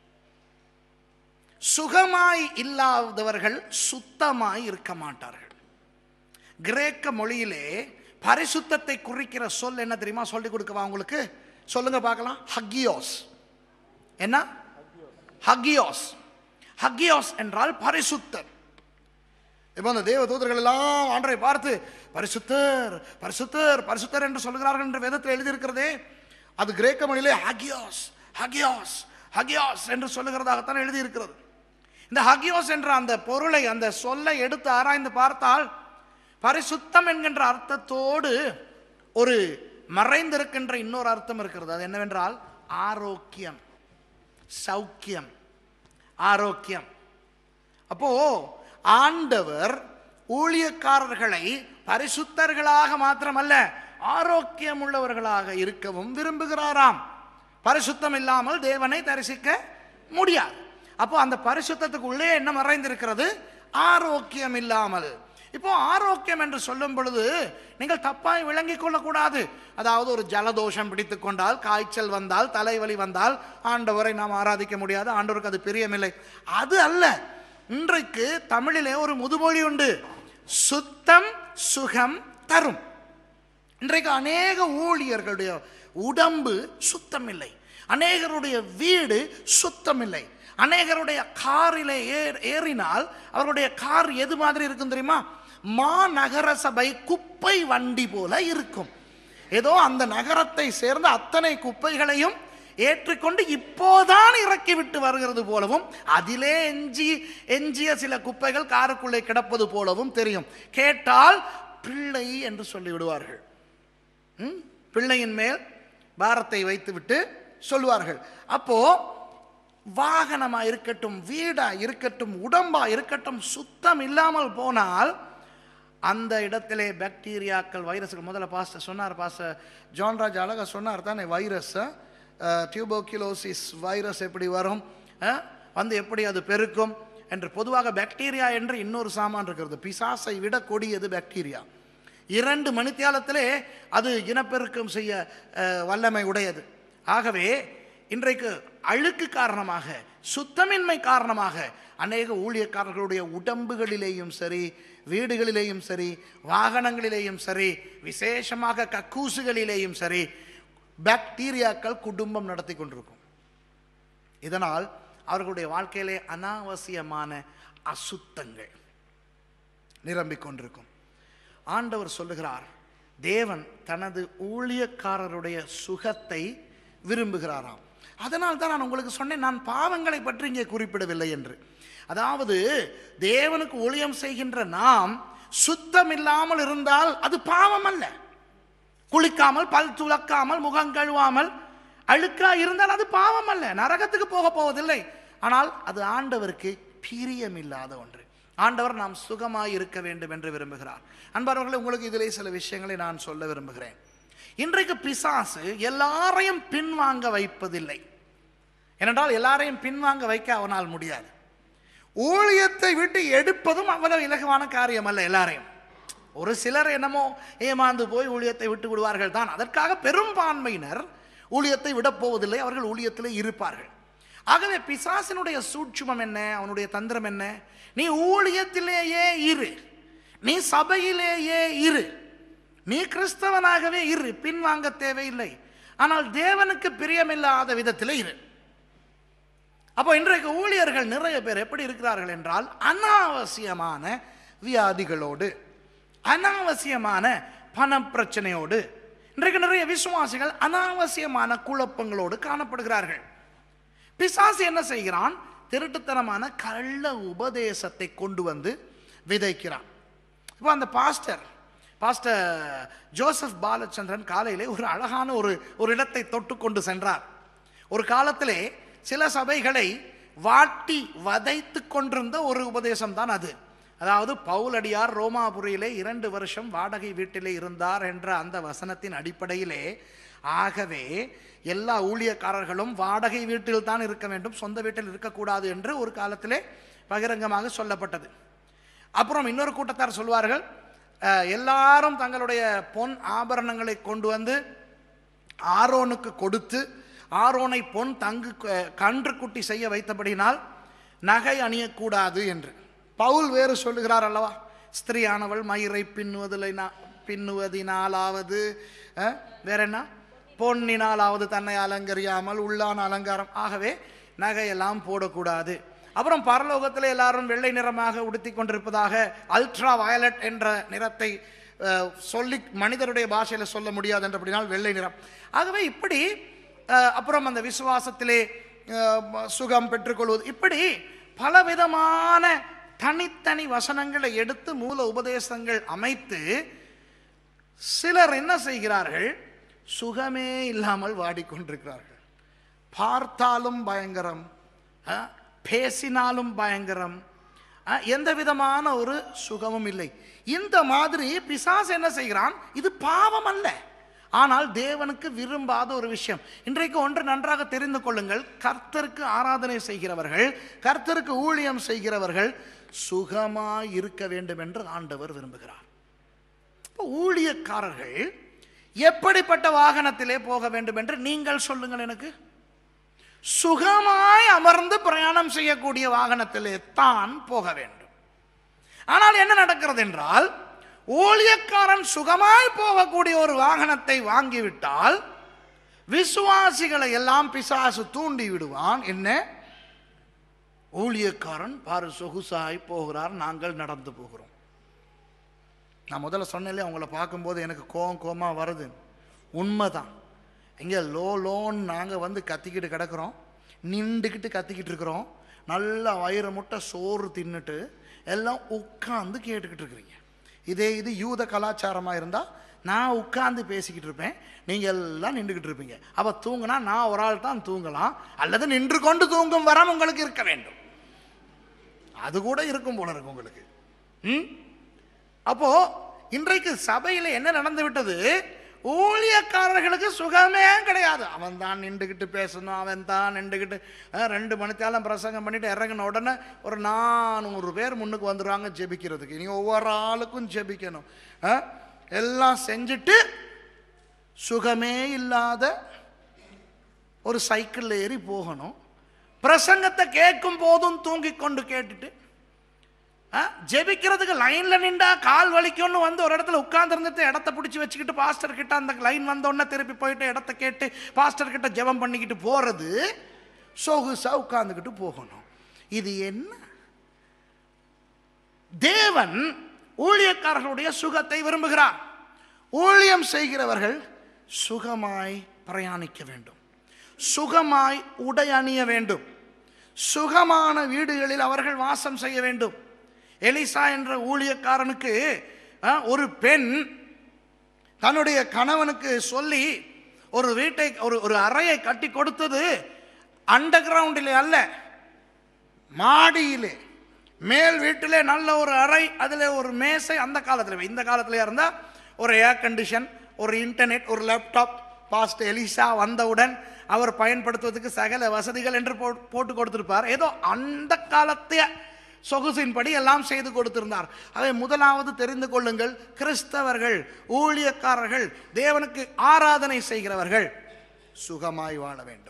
Speaker 1: சுகமாய் இல்லாதவர்கள் சுத்தமாய் இருக்க மாட்டார்கள் கிரேக்க மொழியிலே பரிசுத்தத்தை குறிக்கிற சொல் என்ன தெரியுமா சொல்லி கொடுக்கவா உங்களுக்கு சொல்லுங்க பார்க்கலாம் ஹக்கியோஸ் என்ன ஹக்கியோஸ் ஹக்கியோஸ் என்றால் பரிசுத்தர் இப்போ அந்த தேவ தூதர்கள் எல்லாம் ஆண்டரை பார்த்து பரிசுத்தர் பரிசுத்தர் பரிசுத்தர் என்று சொல்கிறார்கள் என்று வேதத்தில் எழுதியிருக்கிறதே அது கிரேக்க மொழியிலே ஹகியோஸ் ஹகியோஸ் ஹகியோஸ் என்று சொல்லுகிறதாகத்தான் எழுதியிருக்கிறது இந்த ஹகியோஸ் என்ற அந்த பொருளை அந்த சொல்லை எடுத்து ஆராய்ந்து பார்த்தால் பரிசுத்தம் என்கின்ற அர்த்தத்தோடு ஒரு மறைந்திருக்கின்ற இன்னொரு அர்த்தம் இருக்கிறது அது என்னவென்றால் ஆரோக்கியம் சௌக்கியம் ஆரோக்கியம் அப்போ ஆண்டவர் ஊழியக்காரர்களை பரிசுத்தர்களாக மாத்திரமல்ல ஆரோக்கியம் உள்ளவர்களாக இருக்கவும் விரும்புகிறாராம் பரிசுத்தம் இல்லாமல் தேவனை தரிசிக்க முடியாது அப்போ அந்த பரிசுத்தத்துக்கு உள்ளே என்ன மறைந்திருக்கிறது ஆரோக்கியம் இல்லாமல் இப்போ ஆரோக்கியம் என்று சொல்லும் பொழுது நீங்கள் தப்பாய் விளங்கிக் கொள்ளக்கூடாது அதாவது ஒரு ஜலதோஷம் பிடித்து கொண்டால் காய்ச்சல் வந்தால் தலைவலி வந்தால் ஆண்டவரை நாம் ஆராதிக்க முடியாது ஆண்டவருக்கு அது பிரியமில்லை அது அல்ல இன்றைக்கு தமிழிலே ஒரு முதுமொழி உண்டு சுத்தம் சுகம் தரும் இன்றைக்கு அநேக ஊழியர்களுடைய உடம்பு சுத்தமில்லை அநேகருடைய வீடு சுத்தமில்லை அநேகருடைய காரிலே ஏ- ஏறினால் அவருடைய கார் எது மாதிரி இருக்கும் தெரியுமா மாநகர சபை குப்பை வண்டி போல இருக்கும் ஏதோ அந்த நகரத்தை சேர்ந்த அத்தனை குப்பைகளையும் ஏற்றுக்கொண்டு இப்போதான் இறக்கி விட்டு வருகிறது போலவும் அதிலே எஞ்சி எஞ்சிய சில குப்பைகள் காருக்குள்ளே கிடப்பது போலவும் தெரியும் கேட்டால் பிள்ளை என்று சொல்லி விடுவார்கள் ம்? பிள்ளையின் மேல் பாரத்தை வைத்துவிட்டு சொல்லுவார்கள் அப்போ வாகனமா இருக்கட்டும் வீடா இருக்கட்டும் உடம்பா இருக்கட்டும் சுத்தம் இல்லாமல் போனால் அந்த இடத்திலே பாக்டீரியாக்கள் வைரஸ்கள் முதல்ல பாஸ்டர் சொன்னார் பாஸ்டர் ஜான்ராஜ் அழகா சொன்னார் தானே வைரஸ் டியூபோகிலோசிஸ் வைரஸ் எப்படி வரும் அஹ், வந்து எப்படி அது பெருக்கும் என்று பொதுவாக பாக்டீரியா என்று இன்னொரு சாமான் இருக்கிறது பிசாசை விட கொடியது பாக்டீரியா இரண்டு மணித்தியாலத்திலே அது இனப்பெருக்கம் செய்ய அஹ், வல்லமை உடையது ஆகவே இன்றைக்கு அழுக்கு காரணமாக சுத்தமின்மை காரணமாக அநேக ஊழியக்காரர்களுடைய உடம்புகளிலேயும் சரி வீடுகளிலேயும் சரி வாகனங்களிலேயும் சரி விசேஷமாக கக்கூசுகளிலேயும் சரி பாக்டீரியாக்கள் குடும்பம் நடத்தி கொண்டிருக்கும் இதனால் அவர்களுடைய வாழ்க்கையிலே அனாவசியமான அசுத்தங்கள் நிரம்பிக் கொண்டிருக்கும் ஆண்டவர் சொல்லுகிறார் தேவன் தனது ஊழியக்காரருடைய சுகத்தை விரும்புகிறாராம் அதனால் தான் நான் உங்களுக்கு சொன்னேன் நான் பாவங்களை பற்றி இங்கே குறிப்பிடவில்லை என்று அதாவது தேவனுக்கு ஊழியம் செய்கின்ற நாம் சுத்தம் இல்லாமல் இருந்தால் அது பாவம் அல்ல குளிக்காமல் பல் துலக்காமல் முகம் கழுவாமல் அழுக்கா இருந்தால் அது பாவம் அல்ல நரகத்துக்கு போக போவதில்லை ஆனால் அது ஆண்டவருக்கு பிரியமில்லாத ஒன்று ஆண்டவர் நாம் சுகமாய் இருக்க வேண்டும் என்று விரும்புகிறார் அன்பார்வர்களே உங்களுக்கு இதிலே சில விஷயங்களை நான் சொல்ல விரும்புகிறேன் இன்றைக்கு பிசாசு எல்லாரையும் பின்வாங்க வைப்பதில்லை ஏனென்றால் எல்லாரையும் பின்வாங்க வைக்க அவனால் முடியாது ஊழியத்தை விட்டு எடுப்பதும் அவ்வளவு இலகுவான காரியம் அல்ல எல்லாரையும் ஒரு சிலர் என்னமோ ஏமாந்து போய் ஊழியத்தை விட்டு விடுவார்கள் தான் அதற்காக பெரும்பான்மையினர் ஊழியத்தை விடப் போவதில்லை அவர்கள் ஊழியத்திலே இருப்பார்கள் ஆகவே பிசாசினுடைய சூட்சுமம் என்ன அவனுடைய தந்திரம் என்ன நீ ஊழியத்திலேயே இரு நீ சபையிலேயே இரு நீ கிறிஸ்தவனாகவே இரு பின்வாங்க தேவையில்லை ஆனால் தேவனுக்கு பிரியமில்லாத விதத்திலே இரு அப்போ இன்றைக்கு ஊழியர்கள் நிறைய பேர் எப்படி இருக்கிறார்கள் என்றால் அனாவசியமான வியாதிகளோடு அனாவசியமான பண பிரச்சனையோடு இன்றைக்கு நிறைய விசுவாசிகள் அனாவசியமான குழப்பங்களோடு காணப்படுகிறார்கள் பிசாசு என்ன செய்கிறான் திருட்டுத்தனமான கள்ள உபதேசத்தை கொண்டு வந்து விதைக்கிறான் இப்போ அந்த பாஸ்டர் பாஸ்டர் ஜோசப் பாலச்சந்திரன் காலையிலே ஒரு அழகான ஒரு ஒரு இடத்தை தொட்டு கொண்டு சென்றார் ஒரு காலத்திலே சில சபைகளை வாட்டி வதைத்து கொண்டிருந்த ஒரு உபதேசம் தான் அது அதாவது பவுலடியார் ரோமாபுரியிலே இரண்டு வருஷம் வாடகை வீட்டிலே இருந்தார் என்ற அந்த வசனத்தின் அடிப்படையிலே ஆகவே எல்லா ஊழியக்காரர்களும் வாடகை வீட்டில் தான் இருக்க வேண்டும் சொந்த வீட்டில் இருக்கக்கூடாது என்று ஒரு காலத்திலே பகிரங்கமாக சொல்லப்பட்டது அப்புறம் இன்னொரு கூட்டத்தார் சொல்வார்கள் அஹ், எல்லாரும் தங்களுடைய பொன் ஆபரணங்களை கொண்டு வந்து ஆரோனுக்கு கொடுத்து ஆரோனை பொன் தங்கு கன்று குட்டி செய்ய வைத்தபடினால் நகை அணியக்கூடாது என்று பவுல் வேறு சொல்லுகிறார் அல்லவா ஸ்திரீயானவள் மயிரை பின்னுவதில்லை பின்னுவதினாலாவது அஹ், வேற என்ன பொன்னினாலாவது தன்னை அலங்கரியாமல் உள்ளான அலங்காரம் ஆகவே நகையெல்லாம் போடக்கூடாது அப்புறம் பரலோகத்தில் எல்லாரும் வெள்ளை நிறமாக உடுத்தி கொண்டிருப்பதாக அல்ட்ரா வயலட் என்ற நிறத்தை அஹ், சொல்லி மனிதருடைய பாஷையில் சொல்ல முடியாது என்றபடினால் வெள்ளை நிறம் ஆகவே இப்படி அஹ், அப்புறம் அந்த விசுவாசத்திலே அஹ், சுகம் பெற்றுக்கொள்வது இப்படி பலவிதமான தனித்தனி வசனங்களை எடுத்து மூல உபதேசங்கள் அமைத்து சிலர் என்ன செய்கிறார்கள் சுகமே இல்லாமல் வாடிக்கொண்டிருக்கிறார்கள் பார்த்தாலும் பயங்கரம் ஆ, பேசினாலும் பயங்கரம் ஆ, எந்த விதமான ஒரு சுகமும் இல்லை இந்த மாதிரி பிசாசு என்ன செய்கிறான் இது பாவம் அல்ல ஆனால் தேவனுக்கு விரும்பாத ஒரு விஷயம் இன்றைக்கு ஒன்று நன்றாக தெரிந்து கொள்ளுங்கள் கர்த்தருக்கு ஆராதனை செய்கிறவர்கள் கர்த்தருக்கு ஊழியம் செய்கிறவர்கள் சுகமாய் இருக்க வேண்டும் என்று ஆண்டவர் விரும்புகிறார் இப்போ ஊழியக்காரர்கள் எப்படிப்பட்ட வாகனத்திலே போக வேண்டும் என்று நீங்கள் சொல்லுங்கள் எனக்கு சுகமாய் அமர்ந்து பிரயாணம் செய்யக்கூடிய வாகனத்திலே தான் போக வேண்டும் ஆனால் என்ன நடக்கிறது என்றால் ஊழியக்காரன் சுகமாய் போகக்கூடிய ஒரு வாகனத்தை வாங்கிவிட்டால் விசுவாசிகளை எல்லாம் பிசாசு தூண்டி விடுவான் என்ன ஊழியக்காரன் பாரு சொகுசாய் போகிறார் நாங்கள் நடந்து போகிறோம் நான் முதல்ல சொன்னேன்ல அவங்கள பார்க்கும்போது எனக்கு கோவம் கோமா வருது உண்மைதான் இங்கே லோ லோன் நாங்கள் வந்து கத்திக்கிட்டு கிடக்குறோம் நின்றுக்கிட்டு கத்திக்கிட்டு இருக்கிறோம் நல்லா வயிறு முட்டை சோறு தின்னுட்டு எல்லாம் உட்காந்து கேட்டுக்கிட்டு இருக்கிறீங்க இதே இது யூத கலாச்சாரமாக இருந்தால் நான் உட்காந்து பேசிக்கிட்டு இருப்பேன் நீங்கள் எல்லாம் நின்றுக்கிட்டு இருப்பீங்க அப்போ தூங்கினா நான் ஒரு ஆள் தான் தூங்கலாம் அல்லது நின்று கொண்டு தூங்கும் வரம் உங்களுக்கு இருக்க வேண்டும் அது கூட இருக்கும் போல இருக்கு உங்களுக்கு ம் அப்போ இன்றைக்கு சபையில் என்ன நடந்து விட்டது ஊழியக்காரர்களுக்கு சுகமே கிடையாது அவன் தான் நின்றுக்கிட்டு பேசணும் அவன் தான் நின்றுக்கிட்டு அஹ், ரெண்டு மணித்தாலும் பிரசங்கம் பண்ணிட்டு இறங்கின உடனே ஒரு நானூறு பேர் முன்னுக்கு வந்துடுவாங்க ஜெபிக்கிறதுக்கு நீ ஒவ்வொரு ஆளுக்கும் ஜெபிக்கணும் அஹ், எல்லாம் செஞ்சுட்டு சுகமே இல்லாத ஒரு சைக்கிளில் ஏறி போகணும் பிரசங்கத்தை கேட்கும் போதும் தூங்கி கொண்டு கேட்டுட்டு ஆ, ஜெபிக்கிறதுக்கு லைன்ல நின்றா கால் வலிக்கும்னு வந்து ஒரு இடத்துல உட்கார்ந்து இருந்துட்டு இடத்த பிடிச்சி வச்சுக்கிட்டு பாஸ்டர் கிட்ட அந்த லைன் வந்த உடனே திருப்பி போயிட்டு இடத்த கேட்டு பாஸ்டர் கிட்ட ஜெபம் பண்ணிக்கிட்டு போறது சொகுசா உட்கார்ந்துக்கிட்டு போகணும் இது என்ன தேவன் ஊழியக்காரர்களுடைய சுகத்தை விரும்புகிறார் ஊழியம் செய்கிறவர்கள் சுகமாய் பிரயாணிக்க வேண்டும் சுகமாய் உடை அணிய வேண்டும் சுகமான வீடுகளில் அவர்கள் வாசம் செய்ய வேண்டும் எலிசா என்ற ஊழியக்காரனுக்கு ஆ, ஒரு பெண் தன்னுடைய கணவனுக்கு சொல்லி ஒரு வீட்டை ஒரு ஒரு அறையை கட்டி கொடுத்தது அண்டர் கிரவுண்டிலே அல்ல மாடியிலே மேல் வீட்டிலே நல்ல ஒரு அறை அதில் ஒரு மேசை அந்த காலத்தில் இந்த காலத்தில் இருந்தால் ஒரு ஏர் கண்டிஷன் ஒரு இன்டர்நெட் ஒரு லேப்டாப் பாஸ்ட் எலிசா வந்தவுடன் அவர் பயன்படுத்துவதற்கு சகல வசதிகள் என்று போ- போட்டு கொடுத்திருப்பார் ஏதோ அந்த காலத்தைய சொகுசின்படி எல்லாம் செய்து கொடுத்திருந்தார் அதை முதலாவது தெரிந்து கொள்ளுங்கள் கிறிஸ்தவர்கள் ஊழியக்காரர்கள் தேவனுக்கு ஆராதனை செய்கிறவர்கள் சுகமாய் வாழ வேண்டும்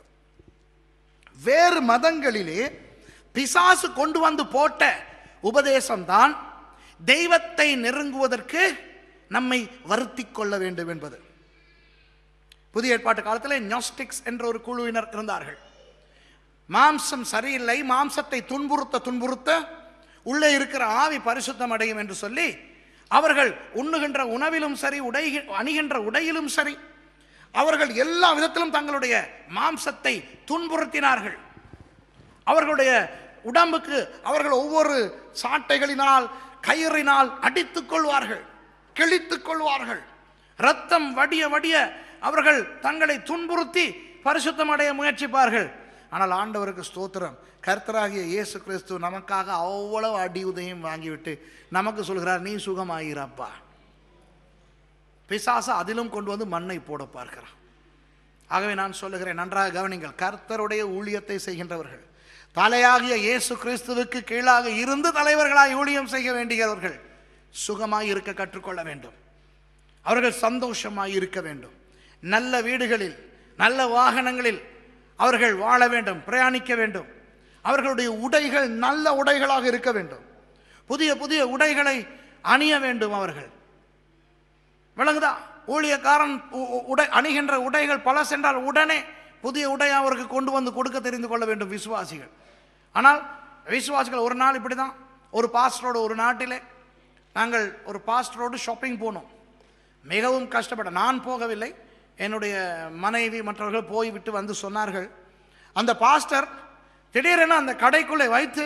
Speaker 1: வேறு மதங்களிலே பிசாசு கொண்டு வந்து போட்ட உபதேசம்தான் தெய்வத்தை நெருங்குவதற்கு நம்மை வருத்திக் கொள்ள வேண்டும் என்பது புதிய ஏற்பாட்டு காலத்தில் ஞாஸ்டிக்ஸ் என்ற ஒரு குழுவினர் இருந்தார்கள் மாம்சம் சரியில்லை மாம்சத்தை துன்புறுத்த துன்புறுத்த உள்ளே இருக்கிற ஆவி பரிசுத்தம் அடையும் என்று சொல்லி அவர்கள் உண்ணுகின்ற உணவிலும் சரி உடை அணிகின்ற உடையிலும் சரி அவர்கள் எல்லா விதத்திலும் தங்களுடைய மாம்சத்தை துன்புறுத்தினார்கள் அவர்களுடைய உடம்புக்கு அவர்கள் ஒவ்வொரு சாட்டைகளினால் கயிறினால் அடித்துக் கொள்வார்கள் கிழித்துக் கொள்வார்கள் ரத்தம் வடிய வடிய அவர்கள் தங்களை துன்புறுத்தி பரிசுத்தம் அடைய முயற்சிப்பார்கள் ஆனால் ஆண்டவருக்கு ஸ்தோத்திரம் கர்த்தராகிய இயேசு கிறிஸ்து நமக்காக அவ்வளவு அடி உதயம் வாங்கிவிட்டு நமக்கு சொல்கிறார் நீ சுகமாயிரப்பா பிசாசு அதிலும் கொண்டு வந்து மண்ணை போட பார்க்கிறான் ஆகவே நான் சொல்லுகிறேன் நன்றாக கவனிங்கள் கர்த்தருடைய ஊழியத்தை செய்கின்றவர்கள் தலையாகிய இயேசு கிறிஸ்துவுக்கு கீழாக இருந்து தலைவர்களாய் ஊழியம் செய்ய வேண்டியவர்கள் சுகமாய் இருக்க கற்றுக்கொள்ள வேண்டும் அவர்கள் சந்தோஷமாய் இருக்க வேண்டும் நல்ல வீடுகளில் நல்ல வாகனங்களில் அவர்கள் வாழ வேண்டும் பிரயாணிக்க வேண்டும் அவர்களுடைய உடைகள் நல்ல உடைகளாக இருக்க வேண்டும் புதிய புதிய உடைகளை அணிய வேண்டும் அவர்கள் விளங்குதா ஊழியக்காரன் உ- உ- உடை அணிகின்ற உடைகள் பல சென்றால் உடனே புதிய உடை அவருக்கு கொண்டு வந்து கொடுக்க தெரிந்து கொள்ள வேண்டும் விசுவாசிகள் ஆனால் விசுவாசிகள் ஒரு நாள் இப்படி தான் ஒரு பாஸ்டரோடு ஒரு நாட்டிலே நாங்கள் ஒரு பாஸ்டரோடு ஷாப்பிங் போனோம் மிகவும் கஷ்டப்பட்ட நான் போகவில்லை என்னுடைய மனைவி மற்றவர்கள் போய்விட்டு வந்து சொன்னார்கள் அந்த பாஸ்டர் திடீரென அந்த கடைக்குள்ளே வைத்து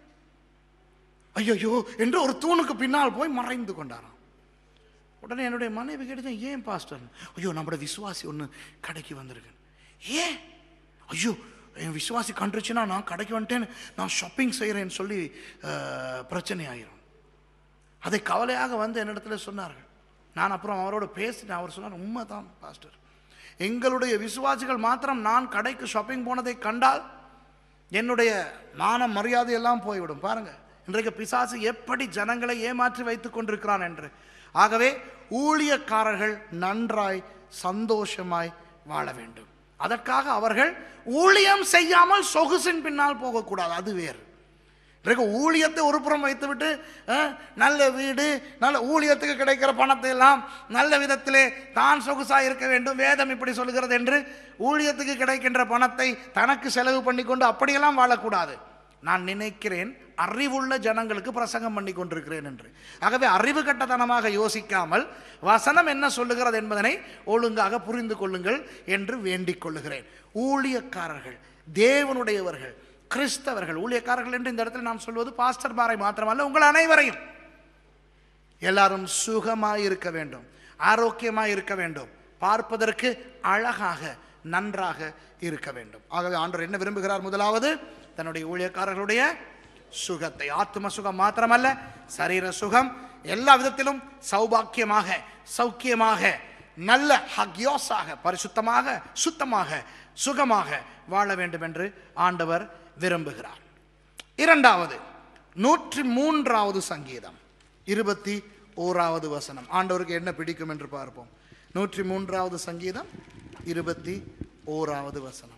Speaker 1: ஐயோ என்று ஒரு தூணுக்கு பின்னால் போய் மறைந்து கொண்டாராம் உடனே என்னுடைய மனைவி கேட்டேன் ஏன் பாஸ்டர் ஐயோ நம்மளோட விசுவாசி ஒன்று கடைக்கு வந்திருக்கு ஏன் ஐயோ என் விசுவாசி கண்டுருச்சுன்னா நான் கடைக்கு வந்துட்டேன் நான் ஷாப்பிங் செய்கிறேன்னு சொல்லி அஹ், பிரச்சனை ஆயிரும் அதை கவலையாக வந்து என்னிடத்துல சொன்னார்கள் நான் அப்புறம் அவரோட பேசினேன் அவர் சொன்னார் உண்மைதான் பாஸ்டர் எங்களுடைய விசுவாசிகள் மாத்திரம் நான் கடைக்கு ஷாப்பிங் போனதை கண்டால் என்னுடைய மானம் மரியாதை எல்லாம் போய்விடும் பாருங்க இன்றைக்கு பிசாசு எப்படி ஜனங்களை ஏமாற்றி வைத்துக் கொண்டிருக்கிறான் என்று ஆகவே ஊழியக்காரர்கள் நன்றாய் சந்தோஷமாய் வாழ வேண்டும் அதற்காக அவர்கள் ஊழியம் செய்யாமல் சொகுசின் பின்னால் போகக்கூடாது அது வேறு இன்றைக்கு ஊழியத்தை ஒரு புறம் வைத்துவிட்டு அஹ், நல்ல வீடு நல்ல ஊழியத்துக்கு கிடைக்கிற பணத்தை எல்லாம் நல்ல விதத்திலே தான் சொகுசாக இருக்க வேண்டும் வேதம் இப்படி சொல்லுகிறது என்று ஊழியத்துக்கு கிடைக்கின்ற பணத்தை தனக்கு செலவு பண்ணி கொண்டு அப்படியெல்லாம் வாழக்கூடாது நான் நினைக்கிறேன் அறிவுள்ள ஜனங்களுக்கு பிரசங்கம் பண்ணி கொண்டிருக்கிறேன் என்று ஆகவே அறிவு கட்டத்தனமாக யோசிக்காமல் வசனம் என்ன சொல்லுகிறது என்பதனை ஒழுங்காக புரிந்து கொள்ளுங்கள் என்று வேண்டிக் கொள்ளுகிறேன் ஊழியக்காரர்கள் தேவனுடையவர்கள் கிறிஸ்தவர்கள் ஊழியக்காரர்கள் என்று இந்த இடத்தில் நான் சொல்வது பாஸ்டர் பாரை மாத்திரமல்ல உங்கள் அனைவரையும் எல்லாரும் சுகமாய் இருக்க வேண்டும் ஆரோக்கியமாய் இருக்க வேண்டும் பார்ப்பதற்கு அழகாக நன்றாக இருக்க வேண்டும் ஆகவே ஆண்டவர் என்ன விரும்புகிறார் முதலாவது தன்னுடைய ஊழியக்காரர்களுடைய சுகத்தை ஆத்ம சுகம் மாத்திரமல்ல சரீர சுகம் எல்லா விதத்திலும் சௌபாக்கியமாக சௌக்கியமாக நல்ல ஹக்யோஸாக பரிசுத்தமாக சுத்தமாக சுகமாக வாழ வேண்டும் என்று ஆண்டவர் விரும்புகிறார் இரண்டாவது நூற்றி மூன்றாவது சங்கீதம் இருபத்தி ஓராவது வசனம் ஆண்டவருக்கு என்ன பிடிக்கும் என்று பார்ப்போம் நூற்றி மூன்றாவது சங்கீதம் இருபத்தி ஓராவது வசனம்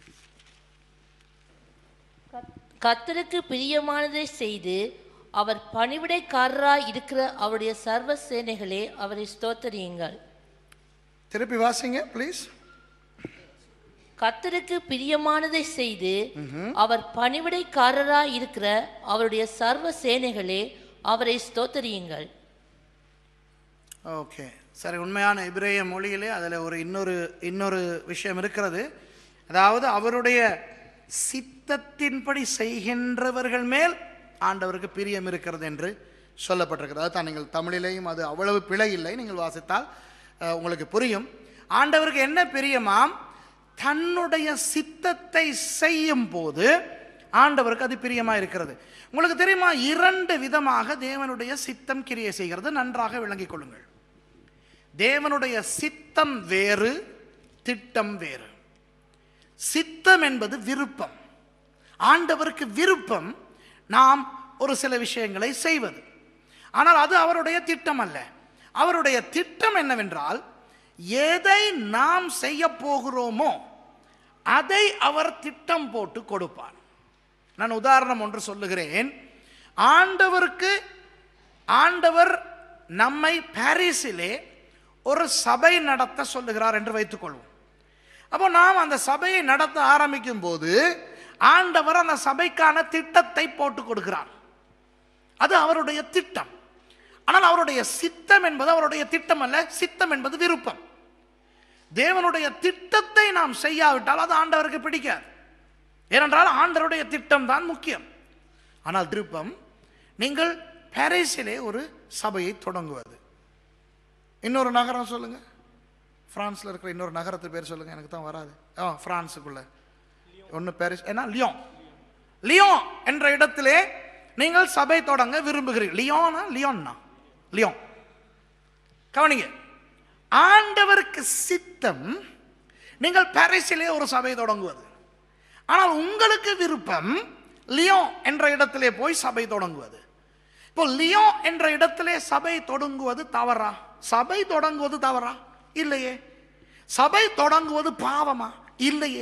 Speaker 2: கர்த்தருக்கு பிரியமானதை செய்து அவர் பணிவிடைக்காரராய் இருக்கிற அவருடைய சர்வ சேனைகளே அவரை ஸ்தோத்தரியுங்கள்
Speaker 1: திருப்பி வாசிங்க ப்ளீஸ்
Speaker 2: கர்த்தருக்கு பிரியமானதை செய்து அவர் பணிவிடைக்காரராய் இருக்கிற அவருடைய சர்வ சேனைகளே அவரை ஸ்தோத்தரியுங்கள்
Speaker 1: ஓகே சரி உண்மையான இப்ரேய மொழியிலே அதில் ஒரு இன்னொரு இன்னொரு விஷயம் இருக்கிறது அதாவது அவருடைய சித்தத்தின்படி செய்கின்றவர்கள் மேல் ஆண்டவருக்கு பிரியம் இருக்கிறது என்று சொல்லப்பட்டிருக்கிறது அதான் நீங்கள் தமிழிலேயும் அது அவ்வளவு பிழை இல்லை நீங்கள் வாசித்தால் அஹ், உங்களுக்கு புரியும் ஆண்டவருக்கு என்ன பிரியமாம் தன்னுடைய சித்தத்தை செய்யும் போது ஆண்டவருக்கு அது பிரியமா இருக்கிறது உங்களுக்கு தெரியுமா இரண்டு விதமாக தேவனுடைய சித்தம் கிரியை செய்கிறது நன்றாக விளங்கிக் கொள்ளுங்கள் தேவனுடைய சித்தம் வேறு திட்டம் வேறு சித்தம் என்பது விருப்பம் ஆண்டவருக்கு விருப்பம் நாம் ஒரு சில விஷயங்களை செய்வது ஆனால் அது அவருடைய திட்டம் அல்ல அவருடைய திட்டம் என்னவென்றால் எதை நாம் செய்ய போகிறோமோ அதை அவர் திட்டம் போட்டு கொடுப்பார் நான் உதாரணம் ஒன்று சொல்லுகிறேன் ஆண்டவருக்கு ஆண்டவர் நம்மை பாரிஸிலே ஒரு சபை நடத்த சொல்லுகிறார் என்று வைத்துக்கொள்வோம் அப்போ நாம் அந்த சபையை நடத்த ஆரம்பிக்கும் போது ஆண்டவர் அந்த சபைக்கான திட்டத்தை போட்டு கொடுக்கிறார் அது அவருடைய திட்டம் ஆனால் அவருடைய சித்தம் என்பது அவருடைய திட்டம் அல்ல சித்தம் என்பது விருப்பம் தேவனுடைய திட்டத்தை நாம் செய்யாவிட்டால் அது ஆண்டவருக்கு பிடிக்காது ஏனென்றால் ஆண்டவருடைய திட்டம் தான் முக்கியம் ஆனால் விருப்பம் நீங்கள் பாரிஸிலே ஒரு சபையை தொடங்குவது இன்னொரு நகரம் சொல்லுங்க பிரான்ஸ்ல இருக்கிற இன்னொரு நகரத்து பேர் சொல்லுங்க எனக்கு தான் வராது ஆ பிரான்ஸுக்குள்ள ஒன்று பாரிஸ் ஏன்னா லியோன் லியோன் என்ற இடத்திலே நீங்கள் சபை தொடங்க விரும்புகிறீர்கள் லியோனா லியோன்னா லியோன் கவனிங்க ஆண்டவருக்கு சித்தம் நீங்கள் பாரிஸிலே ஒரு சபை தொடங்குவது ஆனால் உங்களுக்கு விருப்பம் லியோன் என்ற இடத்திலே போய் சபை தொடங்குவது இப்போ லியோன் என்ற இடத்திலே சபை தொடங்குவது தவறா சபை தொடங்குவது தவறா இல்லையே சபை தொடங்குவது பாவமா இல்லையே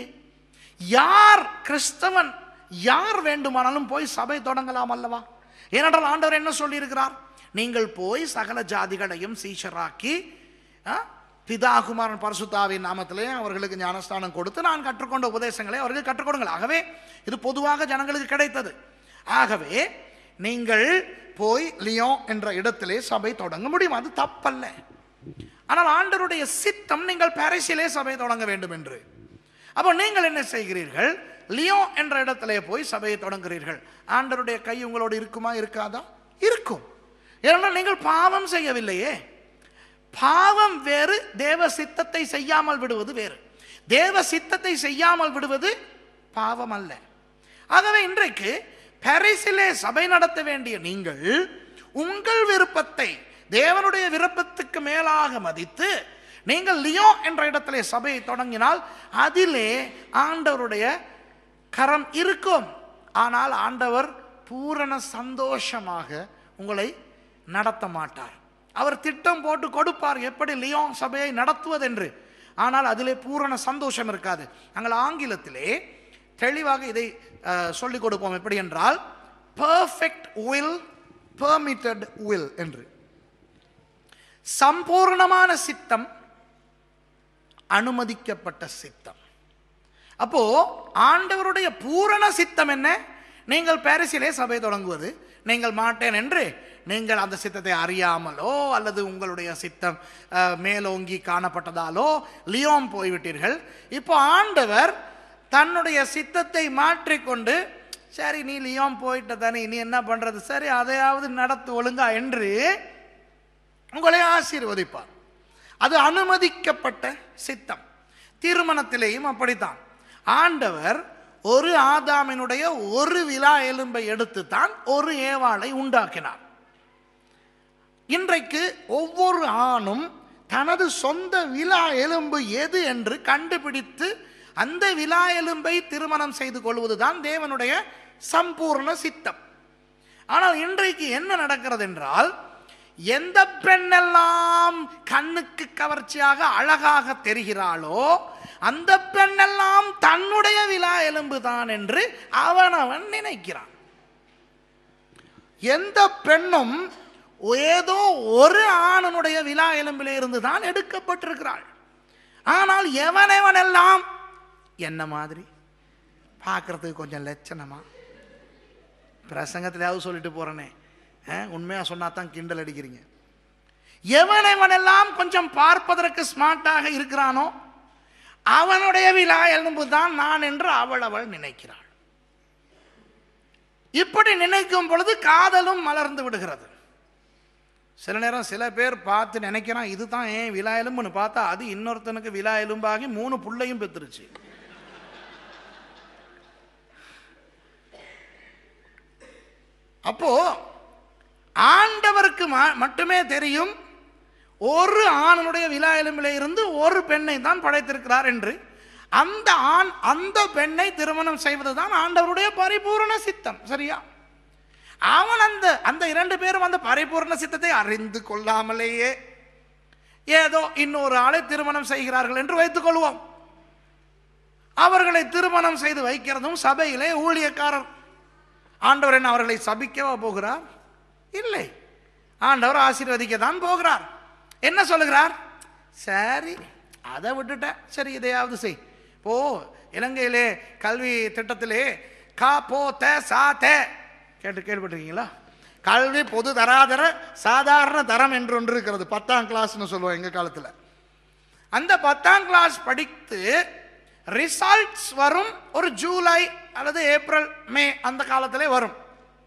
Speaker 1: யார் கிறிஸ்தவன் யார் வேண்டுமானாலும் போய் சபை தொடங்கலாம் அல்லவா ஏனென்றால் ஆண்டவர் என்ன சொல்லியிருக்கிறார் நீங்கள் போய் சகல ஜாதிகளையும் சீஷராக்கி ஆ, பிதா குமாரன் பரிசுத்தாவின் நாமத்திலே அவர்களுக்கு ஞானஸ்தானம் கொடுத்து நான் கற்றுக்கொண்ட உபதேசங்களை அவர்கள் கற்றுக் கொடுங்கள் ஆகவே இது பொதுவாக ஜனங்களுக்கு கிடைத்தது ஆகவே நீங்கள் போய் லியோன் என்ற இடத்திலே சபை தொடங்க முடியும் அது தப்பல்ல ஆனால் ஆண்டவருடைய சித்தம் நீங்கள் பாரிஸிலே சபை தொடங்க வேண்டும் என்று அப்போ நீங்கள் என்ன செய்கிறீர்கள் லியோன் என்ற இடத்திலே போய் சபையை தொடங்குகிறீர்கள் ஆண்டவருடைய கை உங்களோடு இருக்குமா இருக்காதா இருக்கும் ஏனென்றால் நீங்கள் பாவம் செய்யவில்லையே பாவம் வேறு தேவ சித்தத்தை செய்யாமல் விடுவது வேறு தேவ சித்தத்தை செய்யாமல் விடுவது பாவம் அல்ல ஆகவே இன்றைக்கு பாரிஸிலே சபை நடத்த வேண்டிய நீங்கள் உங்கள் விருப்பத்தை தேவனுடைய விருப்பத்துக்கு மேலாக மதித்து நீங்கள் லியோ என்ற இடத்திலே சபையை தொடங்கினால் அதிலே ஆண்டவருடைய கரம் இருக்கும் ஆனால் ஆண்டவர் பூரண சந்தோஷமாக உங்களை நடத்த மாட்டார் அவர் திட்டம் போட்டு கொடுப்பார் எப்படி லியோன் சபையை நடத்துவதென்று ஆனால் அதிலே பூரண சந்தோஷம் இருக்காது நாங்கள் ஆங்கிலத்திலே தெளிவாக இதை அஹ், சொல்லிக் கொடுப்போம் எப்படி என்றால் பர்ஃபெக்ட் வில் பெர்மிட்டட் வில் என்று சம்பூர்ணமான சித்தம் அனுமதிக்கப்பட்ட சித்தம் அப்போ ஆண்டவருடைய பூரண சித்தம் என்ன நீங்கள் பாரிஸிலே சபை தொடங்குவது நீங்கள் மாட்டேன் என்று நீங்கள் அந்த சித்தத்தை அறியாமலோ அல்லது உங்களுடைய சித்தம் அஹ், மேலோங்கி காணப்பட்டதாலோ லியோம் போய்விட்டீர்கள் இப்போ ஆண்டவர் தன்னுடைய சித்தத்தை மாற்றிக்கொண்டு சரி நீ லியோம் போயிட்ட தானே நீ என்ன பண்றது சரி அதையாவது நடத்து ஒழுங்கா என்று உங்களை ஆசீர்வதிப்பார் அது அனுமதிக்கப்பட்ட சித்தம் திருமணத்திலேயும் அப்படித்தான் ஆண்டவர் ஒரு ஆதாமினுடைய ஒரு விழா எலும்பை எடுத்து தான் ஒரு ஏவாளை உண்டாக்கினார் இன்றைக்கு ஒவ்வொரு ஆணும் தனது சொந்த விழா எலும்பு எது என்று கண்டுபிடித்து அந்த விழா எலும்பை திருமணம் செய்து கொள்வதுதான் தேவனுடைய சம்பூர்ண சித்தம் ஆனால் இன்றைக்கு என்ன நடக்கிறது என்றால் எந்த பெண்ணெல்லாம் கண்ணுக்கு கவர்ச்சியாக அழகாக தெரிகிறாளோ அந்த பெண்ணெல்லாம் தன்னுடைய விழா எலும்பு தான் என்று அவனவன் நினைக்கிறான் எந்த பெண்ணும் ஏதோ ஒரு ஆணனுடைய விழா எலும்பிலே இருந்து தான் எடுக்கப்பட்டிருக்கிறாள் ஆனால் எவனெவனெல்லாம் என்ன மாதிரி பார்க்கறதுக்கு கொஞ்சம் லட்சணமா பிரசங்கத்திலாவது சொல்லிட்டு போறேனே அஹ், உண்மையா சொன்னா தான் கிண்டல் அடிக்கிறீங்க எவன் எவனெல்லாம் கொஞ்சம் பார்ப்பதற்கு ஸ்மார்ட்டாக இருக்கிறானோ அவனுடைய விழா எலும்பு தான் நான் என்று அவள் அவள் நினைக்கிறாள் இப்படி நினைக்கும் பொழுது காதலும் மலர்ந்து விடுகிறது சில நேரம் சில பேர் பார்த்து நினைக்கிறான் இதுதான் ஏன் விழா எலும்புன்னு பார்த்தா அது இன்னொருத்தனுக்கு விழா எலும்பாகி மூணு புள்ளையும் பெத்துருச்சு அப்போ ஆண்டவருக்கு ம- மட்டுமே தெரியும் ஒரு ஆணனுடைய விழா எலும்பிலே இருந்து ஒரு பெண்ணை தான் படைத்திருக்கிறார் என்று அந்த ஆண் அந்த பெண்ணை திருமணம் செய்வதுதான் ஆண்டவருடைய பரிபூரண சித்தம் சரியா அவன் அந்த அந்த இரண்டு பேரும் அந்த பரிபூரண சித்தத்தை அறிந்து கொள்ளாமலேயே ஏதோ இன்னொரு ஆளை திருமணம் செய்கிறார்கள் என்று வைத்துக் கொள்வோம் அவர்களை திருமணம் செய்து வைக்கிறதும் சபையிலே ஊழியக்காரர் ஆண்டவர் என்ன அவர்களை சபிக்கவா போகிறார் இல்லை ஆண்டவர் ஆசீர்வதிக்க தான் போகிறார் என்ன சொல்லுகிறார் சரி அதை விட்டுட்ட சரி இதையாவது செய் போ இலங்கையிலே கல்வி திட்டத்திலே கா போ த சா த கேட்டு கேள்விப்பட்டிருக்கீங்களா கல்வி பொது தராதர சாதாரண தரம் என்று ஒன்று இருக்கிறது பத்தாம் கிளாஸ்னு சொல்லுவோம் எங்கள் காலத்தில் அந்த பத்தாம் கிளாஸ் படித்து ரிசல்ட்ஸ் வரும் ஒரு ஜூலை அல்லது ஏப்ரல் மே அந்த காலத்திலே வரும்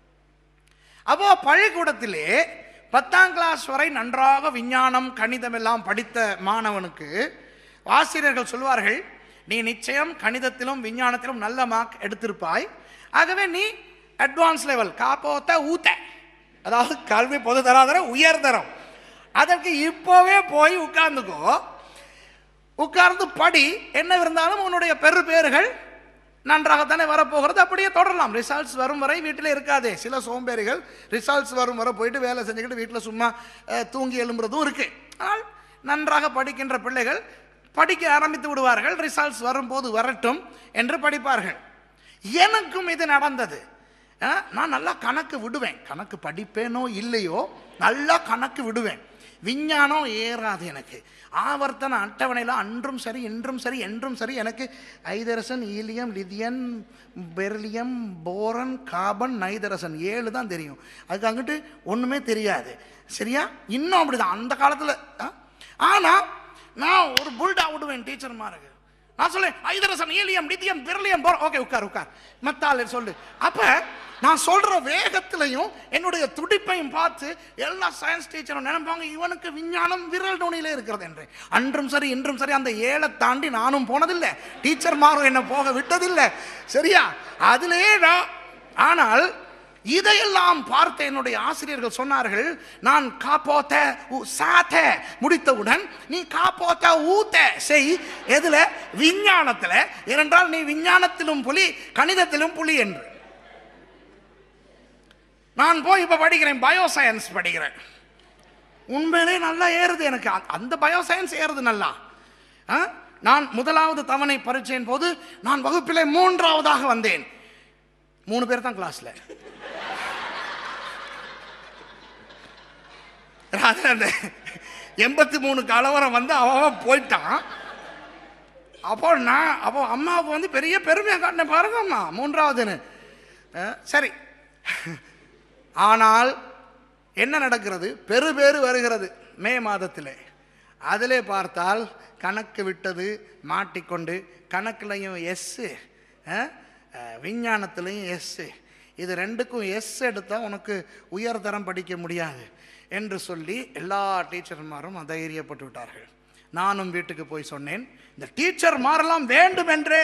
Speaker 1: அப்போ பள்ளிக்கூடத்திலே பத்தாம் கிளாஸ் வரை நன்றாக விஞ்ஞானம் கணிதம் எல்லாம் படித்த மாணவனுக்கு ஆசிரியர்கள் சொல்வார்கள் நீ நிச்சயம் கணிதத்திலும் விஞ்ஞானத்திலும் நல்ல மார்க் எடுத்திருப்பாய் ஆகவே நீ அட்வான்ஸ் லெவல் காப்போத்த ஊத்த அதாவது கல்வி பொது தராதர உயர்தரம் அதற்கு இப்போவே போய் உட்கார்ந்துக்கோ உட்கார்ந்து படி என்ன இருந்தாலும் உன்னுடைய பெரு பேர்கள் நன்றாகத்தானே வரப்போகிறது அப்படியே தொடரலாம் ரிசல்ட்ஸ் வரும் வரை வீட்டில் இருக்காதே சில சோம்பேறிகள் ரிசல்ட்ஸ் வரும் வரை போயிட்டு வேலை செஞ்சுக்கிட்டு வீட்டில் சும்மா அஹ், தூங்கி எழும்புறதும் இருக்கு ஆனால் நன்றாக படிக்கின்ற பிள்ளைகள் படிக்க ஆரம்பித்து விடுவார்கள் ரிசல்ட்ஸ் வரும்போது வரட்டும் என்று படிப்பார்கள் எனக்கும் இது நடந்தது அஹ், நான் நல்லா கணக்கு விடுவேன் கணக்கு படிப்பேனோ இல்லையோ நல்லா கணக்கு விடுவேன் விஞ்ஞானம் ஏறாது எனக்கு ஆவர்த்தன அட்டவணையில் அன்றும் சரி இன்றும் சரி என்றும் சரி எனக்கு ஐதரசன் ஈலியம் லிதியன் பெர்லியம் போரன் கார்பன் நைதரசன் ஏழு தான் தெரியும் அதுக்கு அங்கிட்டு ஒன்றுமே தெரியாது சரியா இன்னும் அப்படிதான் அந்த காலத்தில் ஆனால் நான் ஒரு புல்டா விடுவேன் டீச்சர் மாருக்கு நான் சொல்லேன் ஐதரசன் ஈலியம் லிதியம் பெர்லியம் போர் ஓகே உட்கார் உட்கார் மத்தாள் சொல்லு அப்ப நான் சொல்ற வேகத்திலையும் என்னுடைய துடிப்பையும் பார்த்து எல்லா சயின்ஸ் டீச்சரும் நினைப்பாங்க இவனுக்கு விஞ்ஞானம் விரல் நுனியிலே இருக்கிறது என்று அன்றும் சரி இன்றும் சரி அந்த ஏழை தாண்டி நானும் போனதில்லை டீச்சர் மாரும் என்ன போக விட்டதில்லை சரியா அதிலே நான் ஆனால் இதையெல்லாம் பார்த்த என்னுடைய ஆசிரியர்கள் சொன்னார்கள் நான் காப்போத்த உ- சாத்த முடித்தவுடன் நீ காப்போத்த ஊத்த செய் எதுல விஞ்ஞானத்துல ஏனென்றால் நீ விஞ்ஞானத்திலும் புலி கணிதத்திலும் புலி என்று நான் போய் இப்ப படிக்கிறேன் பயோ சயின்ஸ் படிக்கிறேன் உண்மையிலே நல்லா ஏறுது எனக்கு அந்த- அந்த பயோ சயின்ஸ் ஏறுது நல்லா ஆ? நான் முதலாவது தவணை பரீட்சையின் போது நான் வகுப்பிலே மூன்றாவதாக வந்தேன் மூணு பேர் தான் கிளாஸ்ல அந்த எண்பத்தி மூணு கலவரம் வந்து அவன் அவன் போயிட்டான் அப்போ நான் அப்போ அம்மாவுக்கு வந்து பெரிய பெருமையாக காட்டினேன் பாருங்க அம்மா மூன்றாவதுன்னு அஹ், சரி ஆனால் என்ன நடக்கிறது பெருபேறு வருகிறது மே மாதத்திலே அதிலே பார்த்தால் கணக்கு விட்டது மாட்டிக்கொண்டு கணக்குலையும் எஸ்ஸு விஞ்ஞானத்திலையும் எஸ்ஸு இது ரெண்டுக்கும் எஸ் எடுத்தால் உனக்கு உயர்தரம் படிக்க முடியாது என்று சொல்லி எல்லா டீச்சர்மாரும் தைரியப்பட்டு விட்டார்கள் நானும் வீட்டுக்கு போய் சொன்னேன் இந்த டீச்சர் மாறலாம் வேண்டும் என்றே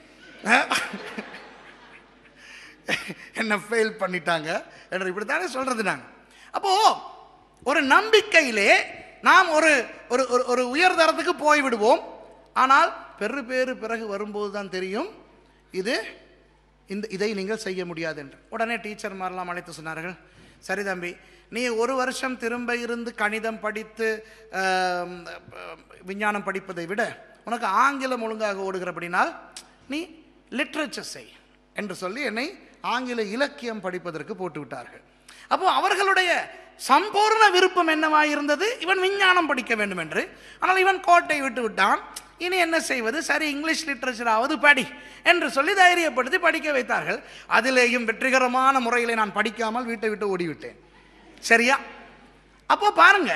Speaker 1: என்ன ஃபெயில் பண்ணிட்டாங்க என்று இப்படித்தானே சொல்றது நாங்கள் அப்போ ஒரு நம்பிக்கையிலே நாம் ஒரு ஒரு ஒரு- ஒரு உயர்தரத்துக்கு போய் விடுவோம் ஆனால் பெரு பேறு பிறகு வரும்போது தான் தெரியும் இது இந்த இதை நீங்கள் செய்ய முடியாது என்று உடனே டீச்சர் மாதிரிலாம் அழைத்து சொன்னார்கள் சரி தம்பி நீ ஒரு வருஷம் திரும்ப இருந்து கணிதம் படித்து ஆம், விஞ்ஞானம் படிப்பதை விட உனக்கு ஆங்கிலம் ஒழுங்காக ஓடுகிறபடினால் நீ லிட்ரேச்சர் செய் என்று சொல்லி என்னை ஆங்கில இலக்கியம் படிப்பதற்கு போட்டு விட்டார்கள் அப்போ அவர்களுடைய சம்பூர்ண விருப்பம் என்னவாக இருந்தது இவன் விஞ்ஞானம் படிக்க வேண்டும் என்று ஆனால் இவன் கோட்டை விட்டு விட்டான் இனி என்ன செய்வது சரி இங்கிலீஷ் லிட்ரேச்சராவது படி என்று சொல்லி தைரியப்படுத்தி படிக்க வைத்தார்கள் அதிலேயும் வெற்றிகரமான முறையிலே நான் படிக்காமல் வீட்டை விட்டு ஓடிவிட்டேன் சரியா அப்போ பாருங்க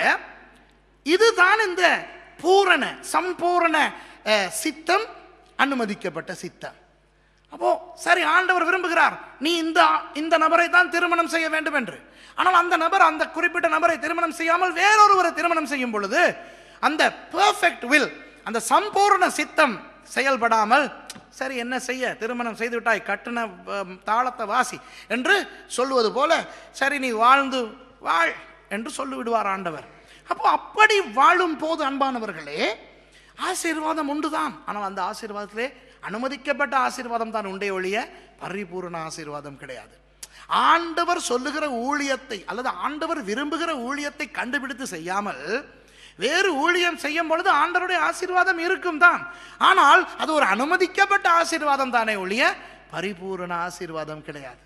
Speaker 1: இதுதான் இந்த பூரண சம்பூரண அஹ், சித்தம் அனுமதிக்கப்பட்ட சித்தம் அப்போ சரி ஆண்டவர் விரும்புகிறார் நீ இந்த இந்த நபரை தான் திருமணம் செய்ய வேண்டும் என்று ஆனால் அந்த நபர் அந்த குறிப்பிட்ட நபரை திருமணம் செய்யாமல் வேறொருவரை திருமணம் செய்யும் பொழுது அந்த பெர்ஃபெக்ட் வில் அந்த சம்பூர்ண சித்தம் செயல்படாமல் சரி என்ன செய்ய திருமணம் செய்து விட்டாய் கட்டின அஹ், தாளத்தை வாசி என்று சொல்லுவது போல சரி நீ வாழ்ந்து வாழ் என்று சொல்லிவிடுவார் ஆண்டவர் அப்போ அப்படி வாழும் போது அன்பானவர்களே ஆசீர்வாதம் உண்டுதான் ஆனால் அந்த ஆசீர்வாதத்திலே அனுமதிக்கப்பட்ட ஆசீர்வாதம் தான் உண்டே ஒழிய பரிபூரண ஆசீர்வாதம் கிடையாது ஆண்டவர் சொல்லுகிற ஊழியத்தை அல்லது ஆண்டவர் விரும்புகிற ஊழியத்தை கண்டுபிடித்து செய்யாமல் வேறு ஊழியம் செய்யும் பொழுது ஆண்டவருடைய ஆசீர்வாதம் இருக்கும் தான் ஆனால் அது ஒரு அனுமதிக்கப்பட்ட ஆசீர்வாதம் தானே ஒழிய பரிபூரண ஆசீர்வாதம் கிடையாது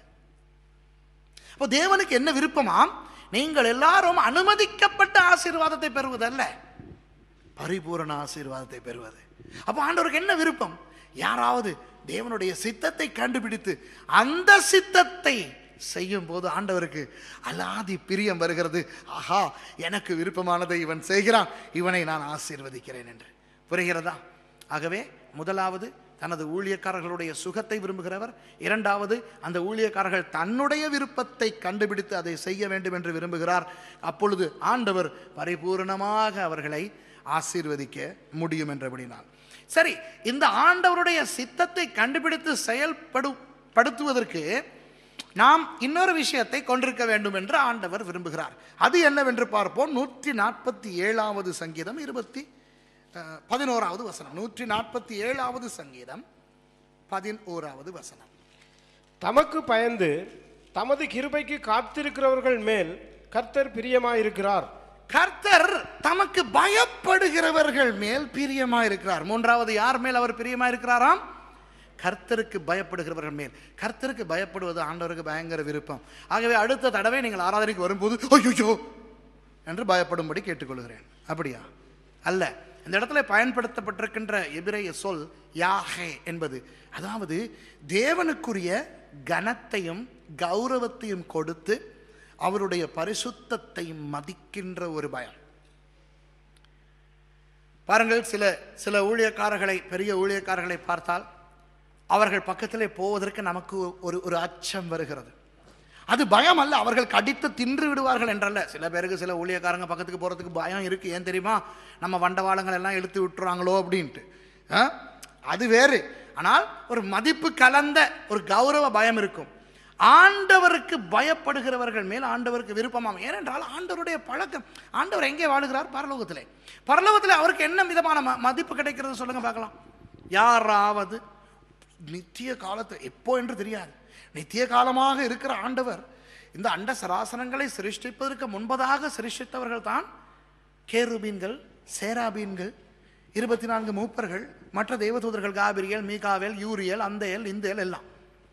Speaker 1: அப்போ தேவனுக்கு என்ன விருப்பமாம் நீங்கள் எல்லாரும் அனுமதிக்கப்பட்ட ஆசீர்வாதத்தை பெறுவதல்ல பரிபூரண ஆசீர்வாதத்தை பெறுவது அப்போ ஆண்டவருக்கு என்ன விருப்பம் யாராவது தேவனுடைய சித்தத்தை கண்டுபிடித்து அந்த சித்தத்தை செய்யும் போது ஆண்டவருக்கு அலாதி பிரியம் வருகிறது ஆஹா எனக்கு விருப்பமானதை இவன் செய்கிறான் இவனை நான் ஆசீர்வதிக்கிறேன் என்று புரிகிறதா ஆகவே முதலாவது தனது ஊழியக்காரர்களுடைய சுகத்தை விரும்புகிறவர் இரண்டாவது அந்த ஊழியக்காரர்கள் தன்னுடைய விருப்பத்தை கண்டுபிடித்து அதை செய்ய வேண்டும் என்று விரும்புகிறார் அப்பொழுது ஆண்டவர் பரிபூரணமாக அவர்களை ஆசீர்வதிக்க முடியும் என்றபடினால் சரி இந்த ஆண்டவருடைய சித்தத்தை கண்டுபிடித்து செயல்படு படுத்துவதற்கு நாம் இன்னொரு விஷயத்தை கொண்டிருக்க வேண்டும் என்று ஆண்டவர் விரும்புகிறார் அது என்னவென்று பார்ப்போம் நூற்றி நாற்பத்தி ஏழாவது சங்கீதம் இருபத்தி அஹ், பதினோராவது வசனம் நூற்றி நாற்பத்தி ஏழாவது சங்கீதம் பதினோராவது வசனம்
Speaker 3: தமக்கு பயந்து தமது கிருபைக்கு காத்திருக்கிறவர்கள் மேல் கர்த்தர் பிரியமாயிருக்கிறார்
Speaker 1: கர்த்தர் தமக்கு பயப்படுகிறவர்கள் மேல் பிரியமா இருக்கிறார் மூன்றாவது யார் மேல் அவர் பிரியமா இருக்கிறாராம் கர்த்தருக்கு பயப்படுகிறவர்கள் மேல் கர்த்தருக்கு பயப்படுவது ஆண்டவருக்கு பயங்கர விருப்பம் ஆகவே அடுத்த தடவை நீங்கள் ஆராதனைக்கு வரும்போது ஐயோ என்று பயப்படும்படி கேட்டுக்கொள்கிறேன் அப்படியா அல்ல இந்த இடத்துல பயன்படுத்தப்பட்டிருக்கின்ற எபிரேய சொல் யாஹே என்பது அதாவது தேவனுக்குரிய கனத்தையும் கௌரவத்தையும் கொடுத்து அவருடைய பரிசுத்தத்தை மதிக்கின்ற ஒரு பயம் பாருங்கள் சில சில ஊழியக்காரர்களை பெரிய ஊழியக்காரர்களை பார்த்தால் அவர்கள் பக்கத்திலே போவதற்கு நமக்கு ஒரு ஒரு அச்சம் வருகிறது அது பயம் அல்ல அவர்கள் கடித்து தின்று விடுவார்கள் என்றல்ல சில பேருக்கு சில ஊழியக்காரங்க பக்கத்துக்கு போகிறதுக்கு பயம் இருக்குது ஏன் தெரியுமா நம்ம வண்டவாளங்கள் எல்லாம் இழுத்து விட்டுறாங்களோ அப்படின்ட்டு ஆ? அது வேறு ஆனால் ஒரு மதிப்பு கலந்த ஒரு கௌரவ பயம் இருக்கும் ஆண்டவருக்கு பயப்படுகிறவர்கள் மேல் ஆண்டவருக்கு விருப்பமாம் ஏனென்றால் ஆண்டவருடைய பழக்கம் ஆண்டவர் எங்கே வாழுகிறார் பரலோகத்திலே பரலோகத்தில் அவருக்கு என்ன விதமான ம- மதிப்பு கிடைக்கிறது சொல்லுங்க பார்க்கலாம் யாராவது நித்திய காலத்தை எப்போ என்று தெரியாது நித்திய காலமாக இருக்கிற ஆண்டவர் இந்த அண்ட சராசனங்களை சிருஷ்டிப்பதற்கு முன்பதாக சிருஷ்டித்தவர்கள் தான் கேருபீன்கள் சேராபீன்கள் இருபத்தி நான்கு மூப்பர்கள் மற்ற தேவதூதர்கள் காபிரியல் மீகாவேல் யூரியல் அந்தேல் இந்தேல் எல்லாம்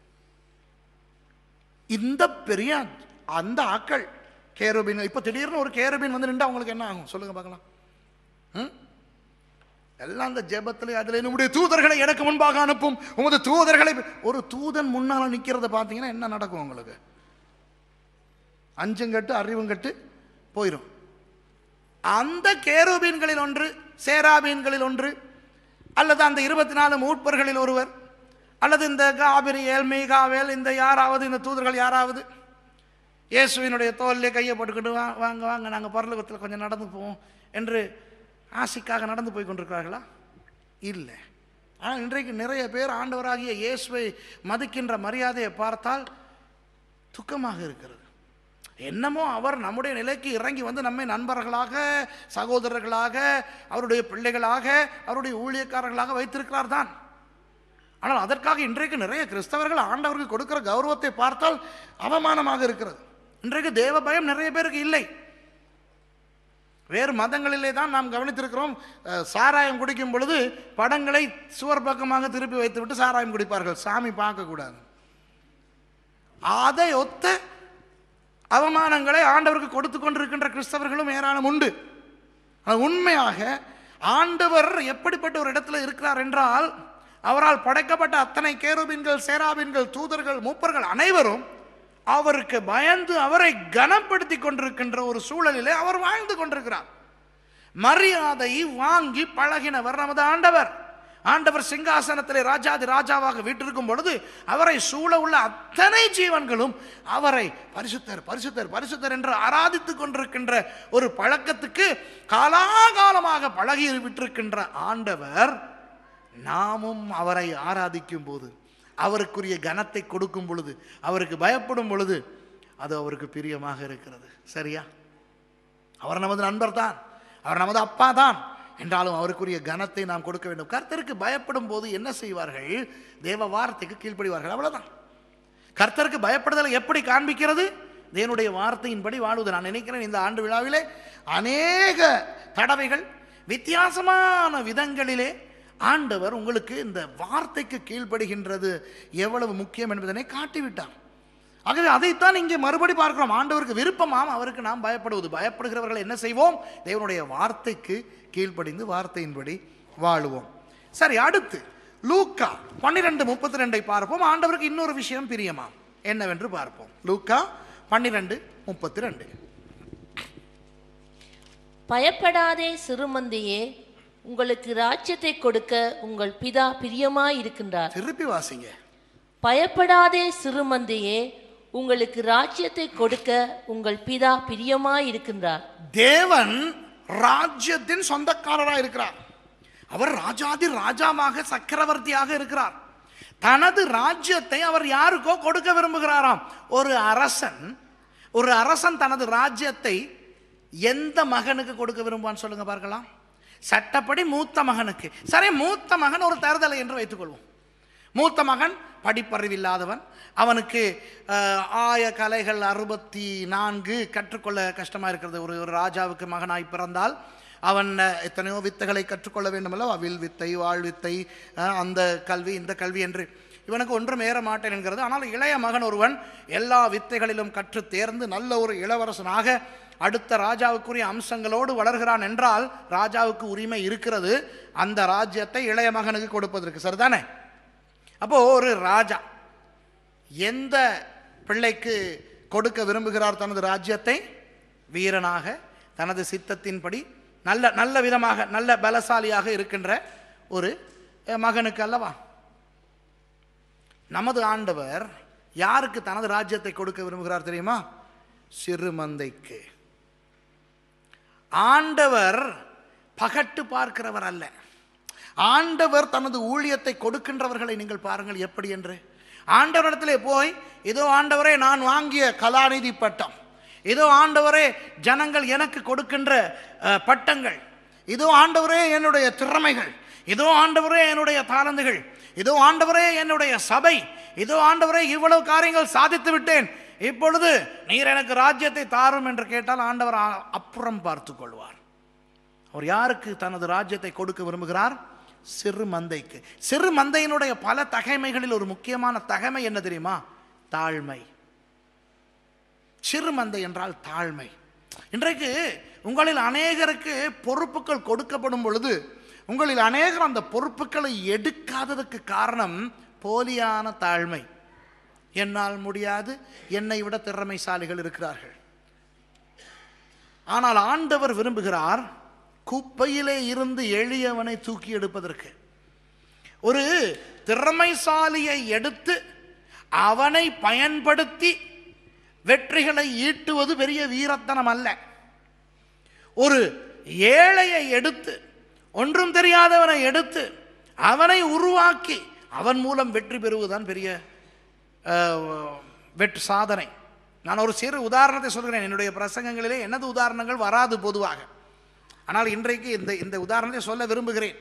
Speaker 1: இந்த பெரிய அந்த ஆக்கள் கேருபீன் இப்போ திடீர்னு ஒரு கேருபீன் வந்து நின்று அவங்களுக்கு என்ன ஆகும் சொல்லுங்க பார்க்கலாம் ம்? எல்லாம் அந்த ஜெபத்தில் அதில் நம்முடைய தூதர்களை எனக்கு முன்பாக அனுப்பும் உமது தூதர்களை ஒரு தூதன் முன்னால் நிற்கிறத பார்த்தீங்கன்னா என்ன நடக்கும் உங்களுக்கு அஞ்சும் கட்டு அறிவும் கட்டு போயிடும் அந்த கேருபீன்களில் ஒன்று சேராபீன்களில் ஒன்று அல்லது அந்த இருபத்தி நாலு மூப்பர்களில் ஒருவர் அல்லது இந்த காபிரியல் மீகாவேல் இந்த யாராவது இந்த தூதர்கள் யாராவது இயேசுவினுடைய தோல்லே கையை போட்டுக்கிட்டு வா வாங்க வாங்க நாங்கள் பரலோகத்தில் கொஞ்சம் நடந்து போவோம் என்று ஆசைக்காக நடந்து போய் கொண்டிருக்கிறார்களா இல்லை ஆனால் இன்றைக்கு நிறைய பேர் ஆண்டவராகிய இயேசுவை மதிக்கின்ற மரியாதையை பார்த்தால் துக்கமாக இருக்கிறது என்னமோ அவர் நம்முடைய நிலைக்கு இறங்கி வந்து நம்மை நண்பர்களாக சகோதரர்களாக அவருடைய பிள்ளைகளாக அவருடைய ஊழியக்காரர்களாக வைத்திருக்கிறார் தான் ஆனால் அதற்காக இன்றைக்கு நிறைய கிறிஸ்தவர்கள் ஆண்டவருக்கு கொடுக்கிற கௌரவத்தை பார்த்தால் அவமானமாக இருக்கிறது இன்றைக்கு தேவ பயம் நிறைய பேருக்கு இல்லை வேறு மதங்களிலே தான் நாம் கவனித்திருக்கிறோம் அஹ், சாராயம் குடிக்கும் பொழுது படங்களை சுவர் பக்கமாக திருப்பி வைத்துவிட்டு சாராயம் குடிப்பார்கள் சாமி பார்க்கக்கூடாது அதை ஒத்த அவமானங்களை ஆண்டவருக்கு கொடுத்து கொண்டிருக்கின்ற கிறிஸ்தவர்களும் ஏராளம் உண்டு ஆனால் உண்மையாக ஆண்டவர் எப்படிப்பட்ட ஒரு இடத்துல இருக்கிறார் என்றால் அவரால் படைக்கப்பட்ட அத்தனை கேருபீன்கள் சேராபீன்கள் தூதர்கள் மூப்பர்கள் அனைவரும் அவருக்கு பயந்து அவரை கனப்படுத்தி கொண்டிருக்கின்ற ஒரு சூழலிலே அவர் வாழ்ந்து கொண்டிருக்கிறார் மரியாதை வாங்கி பழகினவர் நமது ஆண்டவர் ஆண்டவர் சிங்காசனத்திலே ராஜாதி ராஜாவாக வீட்டிருக்கும் பொழுது அவரை சூழ உள்ள அத்தனை ஜீவன்களும் அவரை பரிசுத்தர் பரிசுத்தர் பரிசுத்தர் என்று ஆராதித்துக் கொண்டிருக்கின்ற ஒரு பழக்கத்துக்கு காலாகாலமாக பழகி விட்டிருக்கின்ற ஆண்டவர் நாமும் அவரை ஆராதிக்கும் போது அவருக்குரிய கனத்தை கொடுக்கும் பொழுது அவருக்கு பயப்படும் பொழுது அது அவருக்கு பிரியமாக இருக்கிறது சரியா அவர் நமது நண்பர் தான் அவர் நமது அப்பா தான் என்றாலும் அவருக்குரிய கனத்தை நாம் கொடுக்க வேண்டும் கர்த்தருக்கு பயப்படும் போது என்ன செய்வார்கள் தேவ வார்த்தைக்கு கீழ்ப்படிவார்கள் அவ்வளவுதான் கர்த்தருக்கு பயப்படுதலை எப்படி காண்பிக்கிறது தேவனுடைய வார்த்தையின்படி வாழுவது நான் நினைக்கிறேன் இந்த ஆண்டு விழாவிலே அநேக தடவைகள் வித்தியாசமான விதங்களிலே ஆண்டவர் உங்களுக்கு இந்த வார்த்தைக்கு கீழ்ப்படுகின்றது எவ்வளவு முக்கியம் என்பதனை காட்டிவிட்டார் ஆகவே அதைத்தான் இங்கே மறுபடி பார்க்கிறோம் ஆண்டவருக்கு விருப்பமாம் அவருக்கு நாம் பயப்படுவது பயப்படுகிறவர்கள் என்ன செய்வோம் தேவனுடைய வார்த்தைக்கு கீழ்ப்படிந்து வார்த்தையின்படி வாழுவோம் சரி அடுத்து லூக்கா பன்னிரெண்டு முப்பத்தி ரெண்டை பார்ப்போம் ஆண்டவருக்கு இன்னொரு விஷயம் பிரியமாம் என்னவென்று பார்ப்போம் லூக்கா பன்னிரெண்டு முப்பத்தி ரெண்டு
Speaker 2: பயப்படாதே சிறுமந்தையே உங்களுக்கு ராஜ்யத்தை கொடுக்க உங்கள் பிதா பிரியமாயிருக்கின்றார்
Speaker 1: திருப்பி வாசிங்க
Speaker 2: பயப்படாதே சிறுமந்தையே உங்களுக்கு ராஜ்யத்தை கொடுக்க உங்கள் பிதா பிரியமாயிருக்கின்றார்
Speaker 1: தேவன் ராஜ்யத்தின் சொந்தக்காரராக இருக்கிறார் அவர் ராஜாதி ராஜாவாக சக்கரவர்த்தியாக இருக்கிறார் தனது ராஜ்யத்தை அவர் யாருக்கோ கொடுக்க விரும்புகிறாராம் ஒரு அரசன் ஒரு அரசன் தனது ராஜ்யத்தை எந்த மகனுக்கு கொடுக்க விரும்புவான்னு சொல்லுங்க பார்க்கலாம் சட்டப்படி மூத்த மகனுக்கு சரி மூத்த மகன் ஒரு தருதலை என்று வைத்துக்கொள்வோம் மூத்த மகன் படிப்பறிவில்லாதவன் அவனுக்கு அஹ், ஆய கலைகள் அறுபத்தி நான்கு கற்றுக்கொள்ள கஷ்டமாக இருக்கிறது ஒரு ஒரு ராஜாவுக்கு மகனாய் பிறந்தால் அவன் அஹ், எத்தனையோ வித்தைகளை கற்றுக்கொள்ள வேண்டுமல்ல வில் வித்தை வாழ் வித்தை அஹ், அந்த கல்வி இந்த கல்வி என்று இவனுக்கு ஒன்றும் ஏற மாட்டேன் என்கிறது ஆனால் இளைய மகன் ஒருவன் எல்லா வித்தைகளிலும் கற்று தேர்ந்து நல்ல ஒரு இளவரசனாக அடுத்த ராஜாவுக்குரிய அம்சங்களோடு வளர்கிறான் என்றால் ராஜாவுக்கு உரிமை இருக்கிறது அந்த ராஜ்யத்தை இளைய மகனுக்கு கொடுப்பதற்கு சரிதானே அப்போ ஒரு ராஜா எந்த பிள்ளைக்கு கொடுக்க விரும்புகிறார் தனது ராஜ்யத்தை வீரனாக தனது சித்தத்தின்படி நல்ல நல்ல விதமாக நல்ல பலசாலியாக இருக்கின்ற ஒரு அஹ், மகனுக்கு அல்லவா நமது ஆண்டவர் யாருக்கு தனது ராஜ்யத்தை கொடுக்க விரும்புகிறார் தெரியுமா சிறுமந்தைக்கு ஆண்டவர் பகட்டு பார்க்கிறவர் அல்ல ஆண்டவர் தனது ஊழியத்தை கொடுக்கின்றவர்களை நீங்கள் பாருங்கள் எப்படி என்று ஆண்டவரிடத்திலே போய் இதோ ஆண்டவரே நான் வாங்கிய கலாநிதி பட்டம் இதோ ஆண்டவரே ஜனங்கள் எனக்கு கொடுக்கின்ற அஹ், பட்டங்கள் இதோ ஆண்டவரே என்னுடைய திறமைகள் இதோ ஆண்டவரே என்னுடைய தாளந்துகள் இதோ ஆண்டவரே என்னுடைய சபை இதோ ஆண்டவரே இவ்வளவு காரியங்கள் சாதித்து விட்டேன் இப்பொழுது நீர் எனக்கு ராஜ்யத்தை தாரும் என்று கேட்டால் ஆண்டவர் அ- அப்புறம் பார்த்து கொள்வார் அவர் யாருக்கு தனது ராஜ்யத்தை கொடுக்க விரும்புகிறார் சிறு மந்தைக்கு சிறு மந்தையினுடைய பல தகைமைகளில் ஒரு முக்கியமான தகைமை என்ன தெரியுமா தாழ்மை சிறு மந்தை என்றால் தாழ்மை இன்றைக்கு உங்களில் அநேகருக்கு பொறுப்புகள் கொடுக்கப்படும் பொழுது உங்களில் அநேகர் அந்த பொறுப்புகளை எடுக்காததுக்கு காரணம் போலியான தாழ்மை என்னால் முடியாது என்னை விட திறமைசாலிகள் இருக்கிறார்கள் ஆனால் ஆண்டவர் விரும்புகிறார் குப்பையிலே இருந்து எளியவனை தூக்கி எடுப்பதற்கு ஒரு திறமைசாலியை எடுத்து அவனை பயன்படுத்தி வெற்றிகளை ஈட்டுவது பெரிய வீரத்தனம் அல்ல ஒரு ஏழையை எடுத்து ஒன்றும் தெரியாதவனை எடுத்து அவனை உருவாக்கி அவன் மூலம் வெற்றி பெறுவதுதான் பெரிய அஹ், வெற்றி சாதனை நான் ஒரு சிறு உதாரணத்தை சொல்கிறேன் என்னுடைய பிரசங்கங்களிலே எனது உதாரணங்கள் வராது பொதுவாக ஆனால் இன்றைக்கு இந்த இந்த உதாரணத்தை சொல்ல விரும்புகிறேன்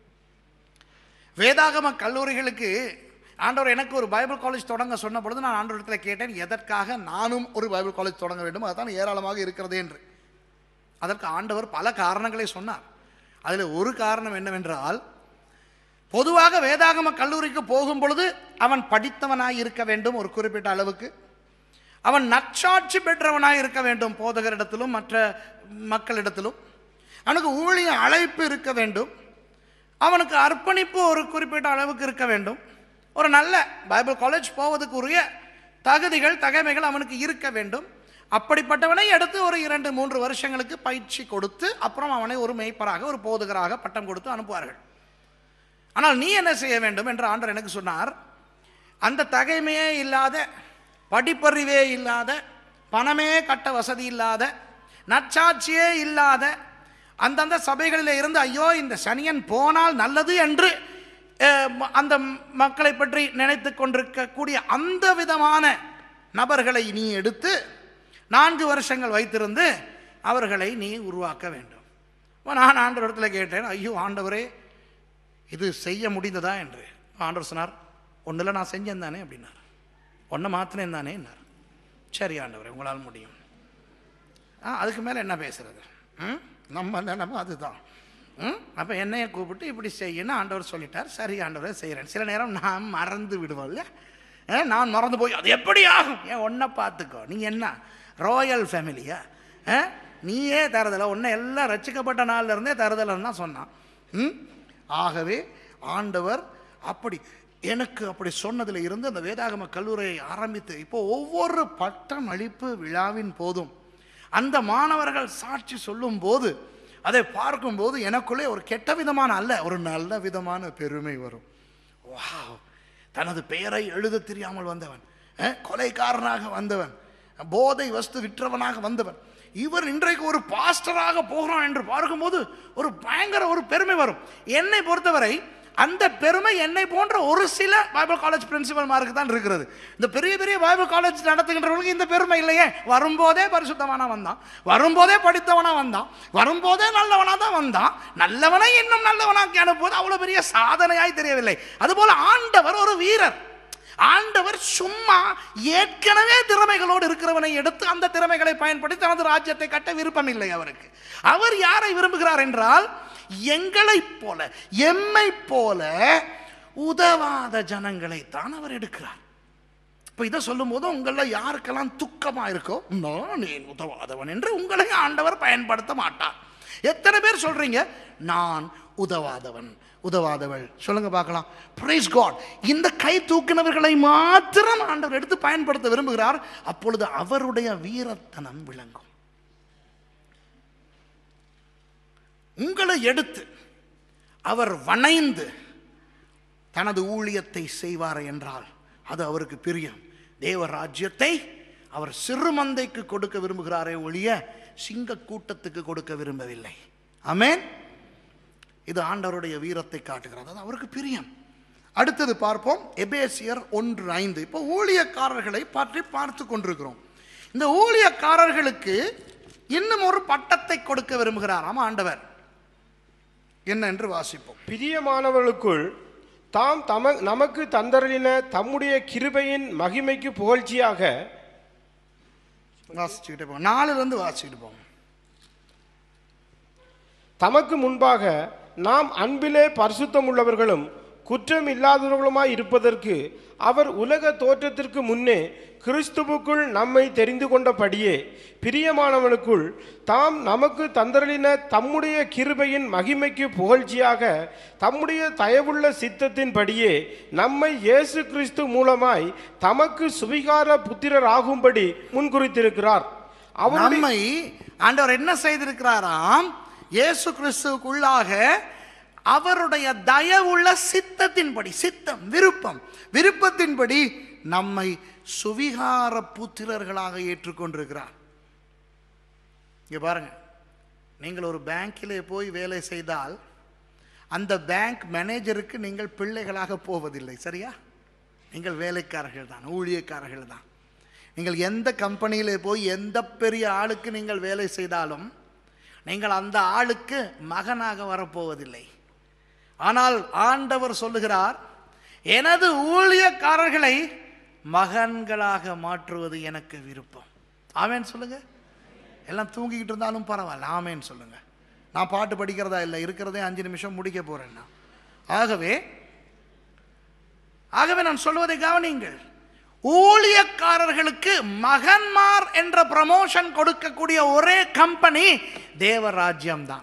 Speaker 1: வேதாகம கல்லூரிகளுக்கு ஆண்டவர் எனக்கு ஒரு பைபிள் காலேஜ் தொடங்க சொன்ன பொழுது நான் ஆண்டவரிடத்தில் கேட்டேன் எதற்காக நானும் ஒரு பைபிள் காலேஜ் தொடங்க வேண்டும் அதுதான் ஏராளமாக இருக்கிறது என்று அதற்கு ஆண்டவர் பல காரணங்களை சொன்னார் அதில் ஒரு காரணம் என்னவென்றால் பொதுவாக வேதாகம கல்லூரிக்கு போகும் பொழுது அவன் படித்தவனாய் இருக்க வேண்டும் ஒரு குறிப்பிட்ட அளவுக்கு அவன் நற்சாட்சி பெற்றவனாய் இருக்க வேண்டும் போதகரிடத்திலும் மற்ற மக்களிடத்திலும் அவனுக்கு ஊழிய அழைப்பு இருக்க வேண்டும் அவனுக்கு அர்ப்பணிப்பு ஒரு குறிப்பிட்ட அளவுக்கு இருக்க வேண்டும் ஒரு நல்ல பைபிள் காலேஜ் போவதற்கு உரிய தகுதிகள் தகைமைகள் அவனுக்கு இருக்க வேண்டும் அப்படிப்பட்டவனை எடுத்து ஒரு இரண்டு மூன்று வருஷங்களுக்கு பயிற்சி கொடுத்து அப்புறம் அவனை ஒரு மெய்ப்பராக ஒரு போதகராக பட்டம் கொடுத்து அனுப்புவார்கள் ஆனால் நீ என்ன செய்ய வேண்டும் என்று ஆண்டவர் எனக்கு சொன்னார் அந்த தகைமையே இல்லாத படிப்பறிவே இல்லாத பணமே கட்ட வசதி இல்லாத நற்சாட்சியே இல்லாத அந்தந்த சபைகளில் இருந்து ஐயோ இந்த சனியன் போனால் நல்லது என்று அஹ், ம- அந்த மக்களை பற்றி நினைத்து கொண்டிருக்கக்கூடிய அந்த விதமான நபர்களை நீ எடுத்து நான்கு வருஷங்கள் வைத்திருந்து அவர்களை நீ உருவாக்க வேண்டும் அப்ப நான் ஆண்டவரிடத்தில் கேட்டேன் ஐயோ ஆண்டவரே இது செய்ய முடிந்ததா என்று ஆண்டவர் சொன்னார் ஒன்றில் நான் செஞ்சேன் தானே அப்படின்னார் ஒன்றை மாற்றினேன் தானே என்னார் சரி ஆண்டவரே உங்களால் முடியும் ஆ அதுக்கு மேலே என்ன பேசுறது ம் நம்ம நினைப்பு அதுதான் ம் அப்போ என்னைய கூப்பிட்டு இப்படி செய்யணும் ஆண்டவர் சொல்லிட்டார் சரி ஆண்டவரே செய்கிறேன் சில நேரம் நான் மறந்து விடுவோம்ல ஆ, நான் மறந்து போய் அது எப்படி ஆகும் ஏன் ஒன்றை பார்த்துக்கோ நீ என்ன ராயல் ஃபேமிலியா ஆ நீயே தரதில்லை உன்னை எல்லாம் ரசிக்கப்பட்ட நாள்ல இருந்தே தரதில்லைன்னு தான் சொன்னான் ம் ஆகவே ஆண்டவர் அப்படி எனக்கு அப்படி சொன்னதில் இருந்து அந்த வேதாகம கல்லூரியை ஆரம்பித்து இப்போ ஒவ்வொரு பட்டம் அளிப்பு விழாவின் போதும் அந்த மாணவர்கள் சாட்சி சொல்லும் போது அதை பார்க்கும்போது எனக்குள்ளே ஒரு கெட்ட விதமான அல்ல ஒரு நல்ல விதமான பெருமை வரும் வாவ் தனது பெயரை எழுத தெரியாமல் வந்தவன் அஹ், கொலைக்காரனாக வந்தவன் போதை வஸ்து விற்றவனாக வந்தவன் இவர் இன்றைக்கு ஒரு பாஸ்டராக போகிறான் என்று பார்க்கும்போது ஒரு பயங்கர ஒரு பெருமை வரும் என்னை பொறுத்தவரை அந்த பெருமை என்னை போன்ற ஒரு சில பைபிள் காலேஜ் பிரின்சிபல்மாருக்கு தான் இருக்கிறது இந்த பெரிய பெரிய பைபிள் காலேஜ் நடத்துகின்றவர்களுக்கு இந்த பெருமை இல்லையே வரும்போதே பரிசுத்தவனா வந்தான் வரும்போதே படித்தவனா வந்தான் வரும்போதே நல்லவனா தான் வந்தான் நல்லவனை இன்னும் நல்லவனாக்கி அனுப்புவது அவ்வளவு பெரிய சாதனையாய் தெரியவில்லை அதுபோல ஆண்டவர் ஒரு வீரர் ஆண்டவர் சும்மா ஏற்கனவே திறமைகளோடு இருக்கிறவனை எடுத்து அந்த திறமைகளை பயன்படுத்தி தனது ராஜ்யத்தை கட்ட விருப்பம் இல்லை அவருக்கு அவர் யாரை விரும்புகிறார் என்றால் எங்களைப் போல எம்மை போல உதவாத ஜனங்களைத்தான் அவர் எடுக்கிறார் இப்போ இதை சொல்லும்போது உங்களில் யாருக்கெல்லாம் துக்கமா இருக்கோ நான் ஏன் உதவாதவன் என்று உங்களை ஆண்டவர் பயன்படுத்த மாட்டார் எத்தனை பேர் சொல்றீங்க நான் உதவாதவன் உதவாதவள் சொல்லுங்க பார்க்கலாம் பிரைஸ் காட் இந்த கை தூக்கினவர்களை மாத்திரம் ஆண்டவர் எடுத்து பயன்படுத்த விரும்புகிறார் அப்பொழுது அவருடைய வீரத்தனம் விளங்கும் உங்களை எடுத்து அவர் வணைந்து தனது ஊழியத்தை செய்வார் என்றால் அது அவருக்கு பிரியம் தேவ ராஜ்யத்தை அவர் சிறு மந்தைக்கு கொடுக்க விரும்புகிறாரே ஒழிய சிங்க கூட்டத்துக்கு கொடுக்க விரும்பவில்லை ஆமென் இது ஆண்டவருடைய வீரத்தை காட்டுகிறது அது அவருக்கு பிரியம் அடுத்தது பார்ப்போம் எபேசியர் ஒன்று ஐந்து இப்போ ஊழியக்காரர்களை பற்றி பார்த்து கொண்டிருக்கிறோம் இந்த ஊழியக்காரர்களுக்கு இன்னும் ஒரு பட்டத்தை கொடுக்க விரும்புகிறாராம் ஆண்டவர் என்ன என்று வாசிப்போம்
Speaker 3: பிரியமானவர்களுக்குள் தாம் தம நமக்கு தந்தரலின தம்முடைய கிருபையின் மகிமைக்கு புகழ்ச்சியாக
Speaker 1: வாசிச்சுக்கிட்டே போங்க நாலுல இருந்து வாசிச்சுக்கிட்டு போங்க
Speaker 3: தமக்கு முன்பாக நாம் அன்பிலே பரிசுத்தமுள்ளவர்களும் குற்றம் இல்லாதவர்களுமாய் இருப்பதற்கு அவர் உலக தோற்றத்திற்கு முன்னே கிறிஸ்துவுக்குள் நம்மை தெரிந்து கொண்டபடியே பிரியமானவனுக்குள் தாம் நமக்கு தந்தரலின தம்முடைய கிருபையின் மகிமைக்கு புகழ்ச்சியாக தம்முடைய தயவுள்ள சித்தத்தின்படியே நம்மை இயேசு கிறிஸ்து மூலமாய் தமக்கு சுவிகார புத்திரராகும்படி முன்குறித்திருக்கிறார் அவருடைய
Speaker 1: நம்மை ஆண்டவர் என்ன செய்திருக்கிறாராம் இயேசு கிறிஸ்துவுக்குள்ளாக அவருடைய தயவுள்ள சித்தத்தின்படி சித்தம் விருப்பம் விருப்பத்தின்படி நம்மை சுவிகார புத்திரர்களாக ஏற்றுக்கொண்டிருக்கிறார் இங்க பாருங்க நீங்கள் ஒரு பேங்கிலே போய் வேலை செய்தால் அந்த பேங்க் மேனேஜருக்கு நீங்கள் பிள்ளைகளாக போவதில்லை சரியா நீங்கள் வேலைக்காரர்கள் தான் ஊழியக்காரர்கள் தான் நீங்கள் எந்த கம்பெனியிலே போய் எந்த பெரிய ஆளுக்கு நீங்கள் வேலை செய்தாலும் நீங்கள் அந்த ஆளுக்கு மகனாக வரப்போவதில்லை ஆனால் ஆண்டவர் சொல்லுகிறார் எனது ஊழியக்காரர்களை மகன்களாக மாற்றுவது எனக்கு விருப்பம் ஆமேன் சொல்லுங்க எல்லாம் தூங்கிக்கிட்டு இருந்தாலும் பரவாயில்ல ஆமேன் சொல்லுங்க நான் பாட்டு படிக்கிறதா இல்லை இருக்கிறதே அஞ்சு நிமிஷம் முடிக்க போறேன்னா ஆகவே ஆகவே நான் சொல்வதை கவனியுங்கள் ஊழியக்காரர்களுக்கு மகன்மார் என்ற ப்ரமோஷன் கொடுக்கக்கூடிய ஒரே கம்பெனி தேவராஜ்யம் தான்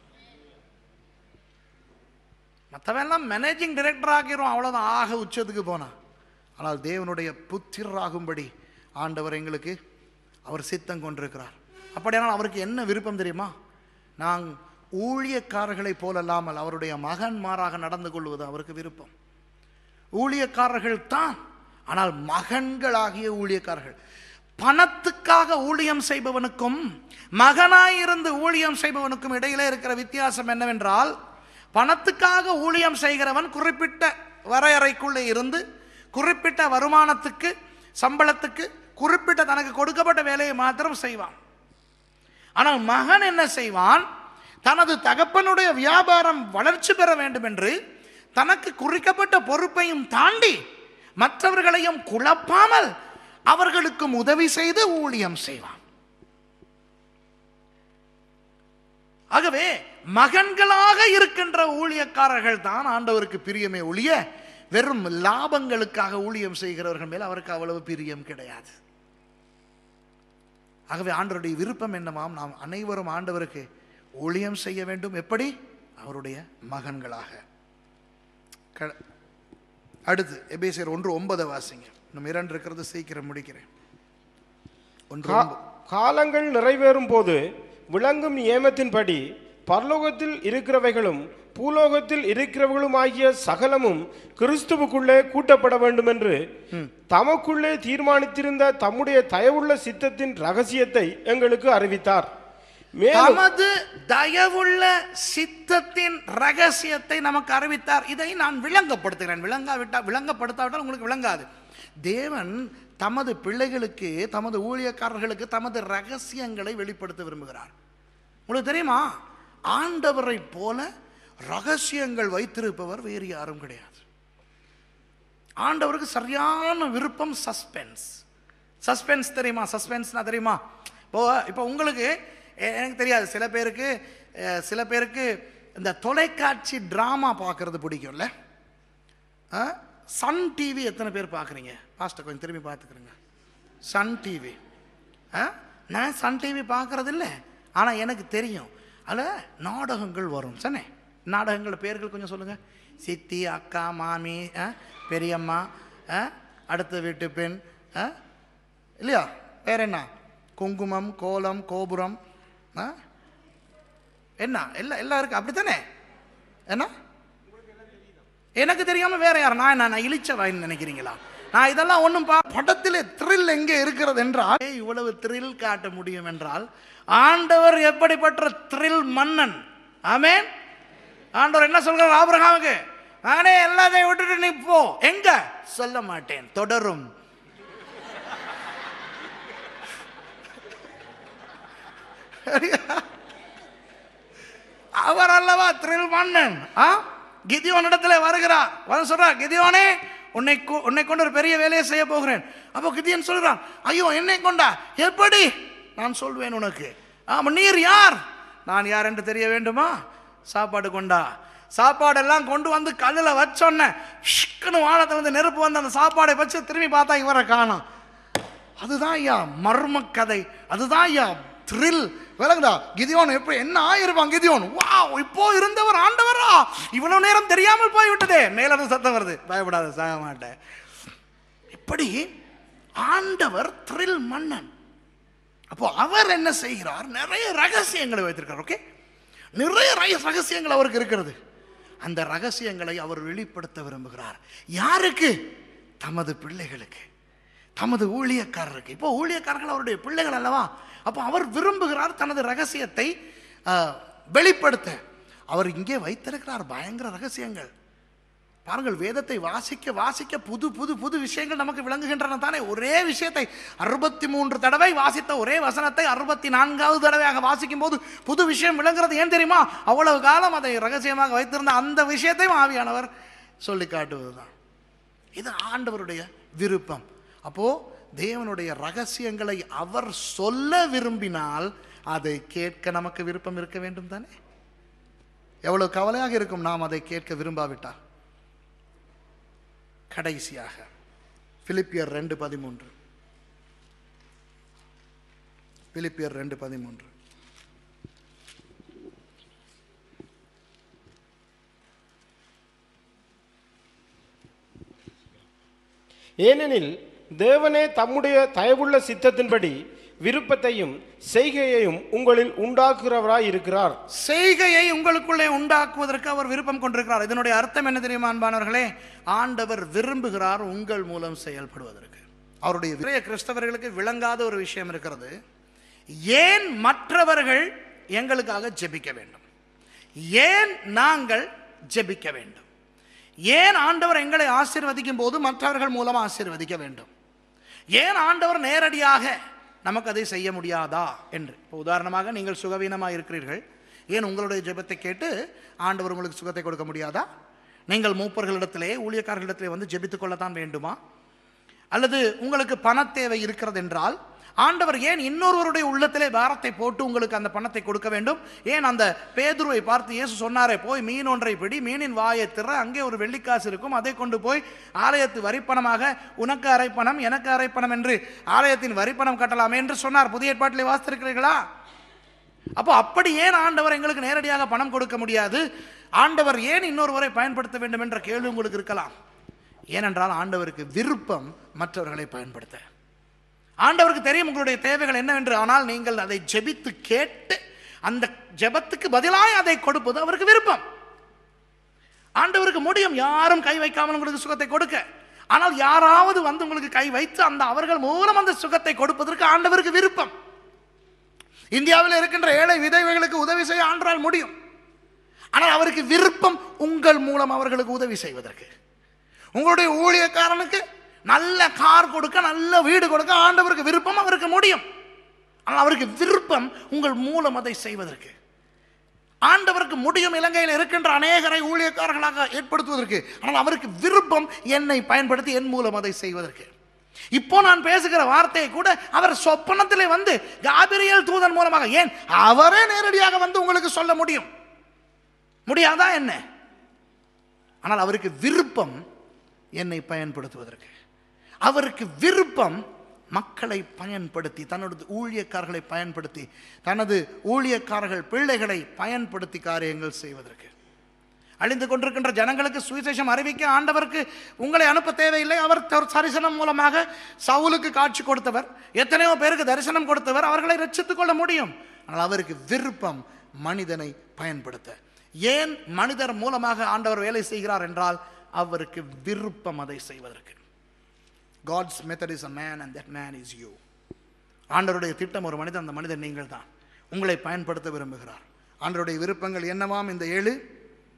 Speaker 1: மற்றவெல்லாம் மேனேஜிங் டைரக்டர் ஆகிரும் அவ்வளோதான் ஆக உச்சத்துக்கு போனா ஆனால் தேவனுடைய புத்திரராகும்படி ஆண்டவர் எங்களுக்கு அவர் சித்தம் கொண்டிருக்கிறார் அப்படியானால் அவருக்கு என்ன விருப்பம் தெரியுமா நான் ஊழியக்காரர்களைப் போலல்லாமல் அவருடைய மகன்மாராக நடந்து கொள்வது அவருக்கு விருப்பம் ஊழியக்காரர்கள் தான் ஆனால் மகன்களாகிய ஊழியக்காரர்கள் பணத்துக்காக ஊழியம் செய்பவனுக்கும் மகனாயிருந்து ஊழியம் செய்பவனுக்கும் இடையிலே இருக்கிற வித்தியாசம் என்னவென்றால் பணத்துக்காக ஊழியம் செய்கிறவன் குறிப்பிட்ட வரையறைக்குள்ளே இருந்து குறிப்பிட்ட வருமானத்துக்கு சம்பளத்துக்கு குறிப்பிட்ட தனக்கு கொடுக்கப்பட்ட வேலையை மாத்திரம் செய்வான் ஆனால் மகன் என்ன செய்வான் தனது தகப்பனுடைய வியாபாரம் வளர்ச்சி பெற வேண்டும் என்று தனக்கு குறிக்கப்பட்ட பொறுப்பையும் தாண்டி மற்றவர்களையும் குழப்பாமல் அவர்களுக்கும் உதவி செய்து ஊழியம் செய்வான் ஆகவே மகன்களாக இருக்கின்ற ஊழியக்காரர்கள் தான் ஆண்டவருக்கு பிரியமே ஒழிய வெறும் லாபங்களுக்காக ஊழியம் செய்கிறவர்கள் மேல் அவருக்கு அவ்வளவு பிரியம் கிடையாது ஆகவே ஆண்டவருடைய விருப்பம் என்னவாம் நாம் அனைவரும் ஆண்டவருக்கு ஊழியம் செய்ய வேண்டும் எப்படி அவருடைய மகன்களாக க- அடுத்து எபேசியர் ஒன்று ஒன்பதை வாசிங்க இன்னும் இரண்டு இருக்கிறது சீக்கிரம் முடிக்கிறேன் ஒன்று
Speaker 3: கா-
Speaker 1: ஒன்பது.
Speaker 3: காலங்கள் நிறைவேறும் போது விளங்கும் நியமத்தின்படி பரலோகத்தில் இருக்கிறவைகளும் பூலோகத்தில் இருக்கிறவர்களும் ஆகிய சகலமும் கிறிஸ்துவுக்குள்ளே கூட்டப்பட வேண்டும் என்று தமக்குள்ளே தீர்மானித்திருந்த தம்முடைய தயவுள்ள சித்தத்தின் ரகசியத்தை எங்களுக்கு அறிவித்தார் மேலும்
Speaker 1: தமது தயவுள்ள சித்தத்தின் ரகசியத்தை நமக்கு அறிவித்தார் இதை நான் விளங்கப்படுத்துகிறேன் விளங்காவிட்டா விளங்கப்படுத்தாவிட்டால் உங்களுக்கு விளங்காது தேவன் தமது பிள்ளைகளுக்கு தமது ஊழியக்காரர்களுக்கு தமது ரகசியங்களை வெளிப்படுத்த விரும்புகிறார் உங்களுக்கு தெரியுமா ஆண்டவரை போல ரகசியங்கள் வைத்திருப்பவர் வேறு யாரும் கிடையாது ஆண்டவருக்கு சரியான விருப்பம் சஸ்பென்ஸ் சஸ்பென்ஸ் தெரியுமா சஸ்பென்ஸ்னா தெரியுமா இப்போ இப்போ உங்களுக்கு எ- எனக்கு தெரியாது சில பேருக்கு அஹ், சில பேருக்கு இந்த தொலைக்காட்சி ட்ராமா பார்க்கறது பிடிக்கும்ல ஆ? சன் டிவி எத்தனை பேர் பார்க்குறீங்க பாஸ்டர் கொஞ்சம் திரும்பி பார்த்துக்கிறேங்க சன் டிவி நான் சன் டிவி பார்க்கறது இல்லை ஆனால் எனக்கு தெரியும் அதில் நாடகங்கள் வரும் சனே நாடகங்கள் பேர்கள் கொஞ்சம் சொல்லுங்கள் சித்தி அக்கா மாமி ஆ? பெரியம்மா ஆ? அடுத்த வீட்டு பெண் ஆ? இல்லையா வேற என்ன குங்குமம் கோலம் கோபுரம் ஆ? என்ன எல்லாம் எல்லாம் இருக்கு அப்படித்தானே என்ன எனக்கு தெரியாம வேற யார் நான் என்ன நான் இழிச்சவாயின்னு நினைக்கிறீங்களா நான் இதெல்லாம் ஒன்றும் பா படத்திலே த்ரில் எங்கே இருக்கிறது என்றால் ஏய், இவ்வளவு த்ரில் காட்ட முடியும் என்றால் ஆண்டவர் எப்படிப்பட்ட த்ரில் மன்னன் ஆமென் ஆண்டவர் என்ன சொல்கிறார் ஆபிரகாமுக்கு மகனே எல்லாத்தையும் விட்டுட்டு நீ போ எங்க சொல்ல மாட்டேன் தொடரும் அவர் அல்லவா த்ரில் மன்னன் ஆ கிதியோன் இடத்துல வருகிறார் வந்து சொல்றார் கிதியோனே உன்னை கொ- உன்னை கொண்டு ஒரு பெரிய வேலையை செய்ய போகிறேன் அப்போ கிதியன் சொல்றான் ஐயோ என்னை கொண்டா எப்படி நான் சொல்வேன் உனக்கு ஆமா நீர் யார் நான் யார் என்று தெரிய வேண்டுமா சாப்பாடு கொண்டா சாப்பாடெல்லாம் கொண்டு வந்து கல்லில் வச்சோன்ன ஷிக்குன்னு வானத்துல இருந்து நெருப்பு வந்து அந்த சாப்பாடை வச்சு திரும்பி பார்த்தா இவரை காணோம் அதுதான் ஐயா மர்ம கதை அதுதான் ஐயா த்ரில் விளங்குதா கிதியோன் எப்படி என்ன ஆயிருப்பான் கிதியோன் வா இப்போ இருந்தவர் ஆண்டவரா இவ்வளவு நேரம் தெரியாமல் போய்விட்டதே மேல இருந்து சத்தம் வருது பயப்படாத சாக மாட்டேன் இப்படி ஆண்டவர் த்ரில் மன்னன் அப்போ அவர் என்ன செய்கிறார் நிறைய ரகசியங்களை வைத்திருக்கார் ஓகே நிறைய ரக- ரகசியங்கள் அவருக்கு இருக்கிறது அந்த ரகசியங்களை அவர் வெளிப்படுத்த விரும்புகிறார் யாருக்கு தமது பிள்ளைகளுக்கு தமது ஊழியக்காரருக்கு இப்போ ஊழியக்காரர்கள் அவருடைய பிள்ளைகள் அல்லவா அப்போ அவர் விரும்புகிறார் தனது ரகசியத்தை ஆஹ், வெளிப்படுத்த அவர் இங்கே வைத்திருக்கிறார் பயங்கர ரகசியங்கள் பாருங்கள் வேதத்தை வாசிக்க வாசிக்க புது புது புது விஷயங்கள் நமக்கு விளங்குகின்றன தானே ஒரே விஷயத்தை அறுபத்தி மூன்று தடவை வாசித்த ஒரே வசனத்தை அறுபத்தி நான்காவது தடவையாக வாசிக்கும் போது புது விஷயம் விளங்குறது ஏன் தெரியுமா அவ்வளவு காலம் அதை ரகசியமாக வைத்திருந்த அந்த விஷயத்தையும் ஆவியானவர் சொல்லி காட்டுவதுதான் இது ஆண்டவருடைய விருப்பம் அப்போ தேவனுடைய ரகசியங்களை அவர் சொல்ல விரும்பினால் அதை கேட்க நமக்கு விருப்பம் இருக்க வேண்டும் தானே எவ்வளவு கவலையாக இருக்கும் நாம் அதை கேட்க விரும்பாவிட்டால் கடைசியாக பிலிப்பியர் ரெண்டு பதிமூன்று பிலிப்பியர் ரெண்டு பதிமூன்று
Speaker 3: ஏனெனில் தேவனே தம்முடைய தயவுள்ள சித்தத்தின்படி விருப்பத்தையும் செய்கையையும் உங்களில் உண்டாக்குகிறவராய் இருக்கிறார்
Speaker 1: செய்கையை உங்களுக்குள்ளே உண்டாக்குவதற்கு அவர் விருப்பம் கொண்டிருக்கிறார் இதனுடைய அர்த்தம் என்ன தெரியுமா அன்பானவர்களே ஆண்டவர் விரும்புகிறார் உங்கள் மூலம் செயல்படுவதற்கு அவருடைய நிறைய கிறிஸ்தவர்களுக்கு விளங்காத ஒரு விஷயம் இருக்கிறது ஏன் மற்றவர்கள் எங்களுக்காக ஜெபிக்க வேண்டும் ஏன் நாங்கள் ஜெபிக்க வேண்டும் ஏன் ஆண்டவர் எங்களை ஆசீர்வதிக்கும் போது மற்றவர்கள் மூலம் ஆசீர்வதிக்க வேண்டும் ஏன் ஆண்டவர் நேரடியாக நமக்கு அதை செய்ய முடியாதா என்று இப்போ உதாரணமாக நீங்கள் சுகவீனமாக இருக்கிறீர்கள் ஏன் உங்களுடைய ஜெபத்தை கேட்டு ஆண்டவர் உங்களுக்கு சுகத்தை கொடுக்க முடியாதா நீங்கள் மூப்பர்களிடத்திலே ஊழியக்காரர்களிடத்திலே வந்து ஜெபித்துக் கொள்ளத்தான் வேண்டுமா அல்லது உங்களுக்கு பணத்தேவை இருக்கிறது என்றால் ஆண்டவர் ஏன் இன்னொருவருடைய உள்ளத்திலே பாரத்தை போட்டு உங்களுக்கு அந்த பணத்தை கொடுக்க வேண்டும் ஏன் அந்த பேதுருவை பார்த்து இயேசு சொன்னாரே போய் மீன் ஒன்றை பிடி மீனின் வாயை திற அங்கே ஒரு வெள்ளிக்காசு இருக்கும் அதை கொண்டு போய் ஆலயத்து வரிப்பணமாக உனக்கு அரைப்பணம் எனக்கு அரைப்பணம் என்று ஆலயத்தின் வரிப்பணம் கட்டலாமே என்று சொன்னார் புதிய ஏற்பாட்டிலே வாசித்திருக்கிறீர்களா அப்போ அப்படி ஏன் ஆண்டவர் எங்களுக்கு நேரடியாக பணம் கொடுக்க முடியாது ஆண்டவர் ஏன் இன்னொருவரை பயன்படுத்த வேண்டும் என்ற கேள்வி உங்களுக்கு இருக்கலாம் ஏனென்றால் ஆண்டவருக்கு விருப்பம் மற்றவர்களை பயன்படுத்த ஆண்டவருக்கு தெரியும் உங்களுடைய தேவைகள் என்னவென்று ஆனால் நீங்கள் அதை ஜெபித்து கேட்டு அந்த ஜெபத்துக்கு பதிலாக அதை கொடுப்பது அவருக்கு விருப்பம் ஆண்டவருக்கு முடியும் யாரும் கை வைக்காமல் உங்களுக்கு சுகத்தை கொடுக்க ஆனால் யாராவது வந்து உங்களுக்கு கை வைத்து அந்த அவர்கள் மூலம் அந்த சுகத்தை கொடுப்பதற்கு ஆண்டவருக்கு விருப்பம் இந்தியாவில் இருக்கின்ற ஏழை விதவைகளுக்கு உதவி செய்ய ஆண்டால் முடியும் ஆனால் அவருக்கு விருப்பம் உங்கள் மூலம் அவர்களுக்கு உதவி செய்வதற்கு உங்களுடைய ஊழியக்காரனுக்கு நல்ல கார் கொடுக்க நல்ல வீடு கொடுக்க ஆண்டவருக்கு விருப்பம் அவருக்கு முடியும் ஆனால் அவருக்கு விருப்பம் உங்கள் மூலம் அதை செய்வதற்கு ஆண்டவருக்கு முடியும் இலங்கையில் இருக்கின்ற அநேகரை ஊழியக்காரர்களாக ஏற்படுத்துவதற்கு ஆனால் அவருக்கு விருப்பம் என்னை பயன்படுத்தி என் மூலம் அதை செய்வதற்கு இப்போ நான் பேசுகிற வார்த்தையை கூட அவர் சொப்பனத்திலே வந்து காபிரியல் தூதன் மூலமாக ஏன் அவரே நேரடியாக வந்து உங்களுக்கு சொல்ல முடியும் முடியாதா என்ன ஆனால் அவருக்கு விருப்பம் என்னை பயன்படுத்துவதற்கு அவருக்கு விருப்பம் மக்களை பயன்படுத்தி தன்னோட ஊழியக்காரர்களை பயன்படுத்தி தனது ஊழியக்காரர்கள் பிள்ளைகளை பயன்படுத்தி காரியங்கள் செய்வதற்கு அழிந்து கொண்டிருக்கின்ற ஜனங்களுக்கு சுவிசேஷம் அறிவிக்க ஆண்டவருக்கு உங்களை அனுப்ப தேவையில்லை அவர் தர் தரிசனம் மூலமாக சவுலுக்கு காட்சி கொடுத்தவர் எத்தனையோ பேருக்கு தரிசனம் கொடுத்தவர் அவர்களை ரட்சித்துக் கொள்ள முடியும் ஆனால் அவருக்கு விருப்பம் மனிதனை பயன்படுத்த ஏன் மனிதர் மூலமாக ஆண்டவர் வேலை செய்கிறார் என்றால் அவருக்கு விருப்பம் அதை செய்வதற்கு God's method is a man and that man is you ஆண்டவருடைய திட்டம் ஒரு மனிதன் அந்த மனிதன் நீங்கள் தான் உங்களை பயன்படுத்த விரும்புகிறார் ஆண்டவருடைய விருப்பங்கள் என்னவாம் இந்த ஏழு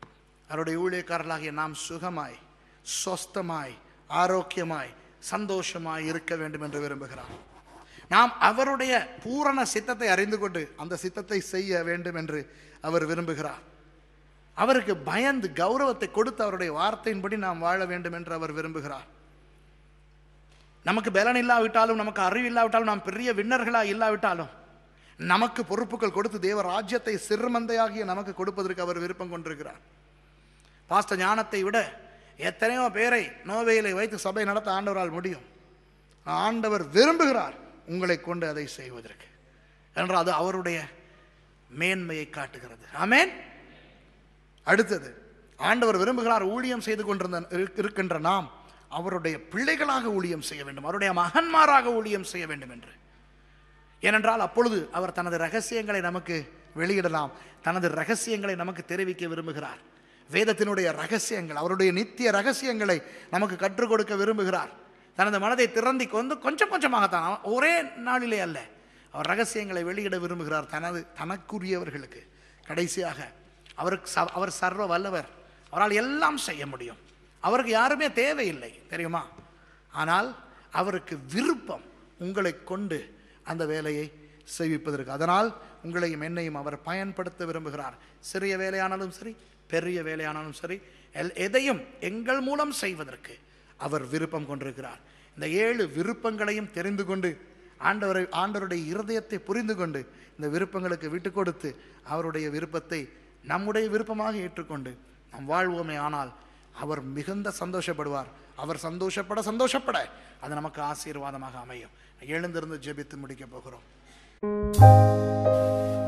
Speaker 1: அவருடைய ஊழியக்காரர்களாகிய நாம் சுகமாய் சொஸ்தமாய் ஆரோக்கியமாய் சந்தோஷமாய் இருக்க வேண்டும் என்று விரும்புகிறார் நாம் அவருடைய பூரண சித்தத்தை அறிந்து கொண்டு அந்த சித்தத்தை செய்ய வேண்டும் என்று அவர் விரும்புகிறார் அவருக்கு பயந்து கௌரவத்தை கொடுத்து அவருடைய வார்த்தையின்படி நாம் வாழ வேண்டும் என்று அவர் விரும்புகிறார் நமக்கு பலன் இல்லாவிட்டாலும் நமக்கு அறிவு இல்லாவிட்டாலும் நாம் பெரிய விண்ணர்களா இல்லாவிட்டாலும் நமக்கு பொறுப்புகள் கொடுத்து தேவ ராஜ்யத்தை சிறுமந்தையாகிய நமக்கு கொடுப்பதற்கு அவர் விருப்பம் கொண்டிருக்கிறார் பாஸ்த ஞானத்தை விட எத்தனையோ பேரை நோவையிலே வைத்து சபை நடத்த ஆண்டவரால் முடியும் ஆண்டவர் விரும்புகிறார் உங்களை கொண்டு அதை செய்வதற்கு என்றால் அது அவருடைய மேன்மையை காட்டுகிறது ஆமென் அடுத்தது ஆண்டவர் விரும்புகிறார் ஊழியம் செய்து கொண்டிருந்த இருக்- இருக்கின்ற நாம் அவருடைய பிள்ளைகளாக ஊழியம் செய்ய வேண்டும் அவருடைய மகன்மாராக ஊழியம் செய்ய வேண்டும் என்று ஏனென்றால் அப்பொழுது அவர் தனது ரகசியங்களை நமக்கு வெளியிடலாம் தனது ரகசியங்களை நமக்கு தெரிவிக்க விரும்புகிறார் வேதத்தினுடைய ரகசியங்கள் அவருடைய நித்திய ரகசியங்களை நமக்கு கற்றுக் கொடுக்க விரும்புகிறார் தனது மனதை திறந்தி கொண்டு கொஞ்சம் கொஞ்சமாகத்தான் அவ- ஒரே நாளிலே அல்ல அவர் ரகசியங்களை வெளியிட விரும்புகிறார் தனது தனக்குரியவர்களுக்கு கடைசியாக அவருக்கு ச- அவர் சர்வ வல்லவர் அவரால் எல்லாம் செய்ய முடியும் அவருக்கு யாருமே தேவையில்லை தெரியுமா ஆனால் அவருக்கு விருப்பம் உங்களை கொண்டு அந்த வேலையை செய்விப்பதற்கு அதனால் உங்களையும் என்னையும் அவர் பயன்படுத்த விரும்புகிறார் சிறிய வேலையானாலும் சரி பெரிய வேலையானாலும் சரி எல் எதையும் எங்கள் மூலம் செய்வதற்கு அவர் விருப்பம் கொண்டிருக்கிறார் இந்த ஏழு விருப்பங்களையும் தெரிந்து கொண்டு ஆண்டவரை ஆண்டவருடைய இருதயத்தை புரிந்து கொண்டு இந்த விருப்பங்களுக்கு விட்டு கொடுத்து அவருடைய விருப்பத்தை நம்முடைய விருப்பமாக ஏற்றுக்கொண்டு நாம் வாழ்வோமே ஆனால் அவர் மிகுந்த சந்தோஷப்படுவார் அவர் சந்தோஷப்பட சந்தோஷப்பட அது நமக்கு ஆசீர்வாதமாக அமையும் எழுந்திருந்து ஜெபித்து முடிக்க போகிறோம்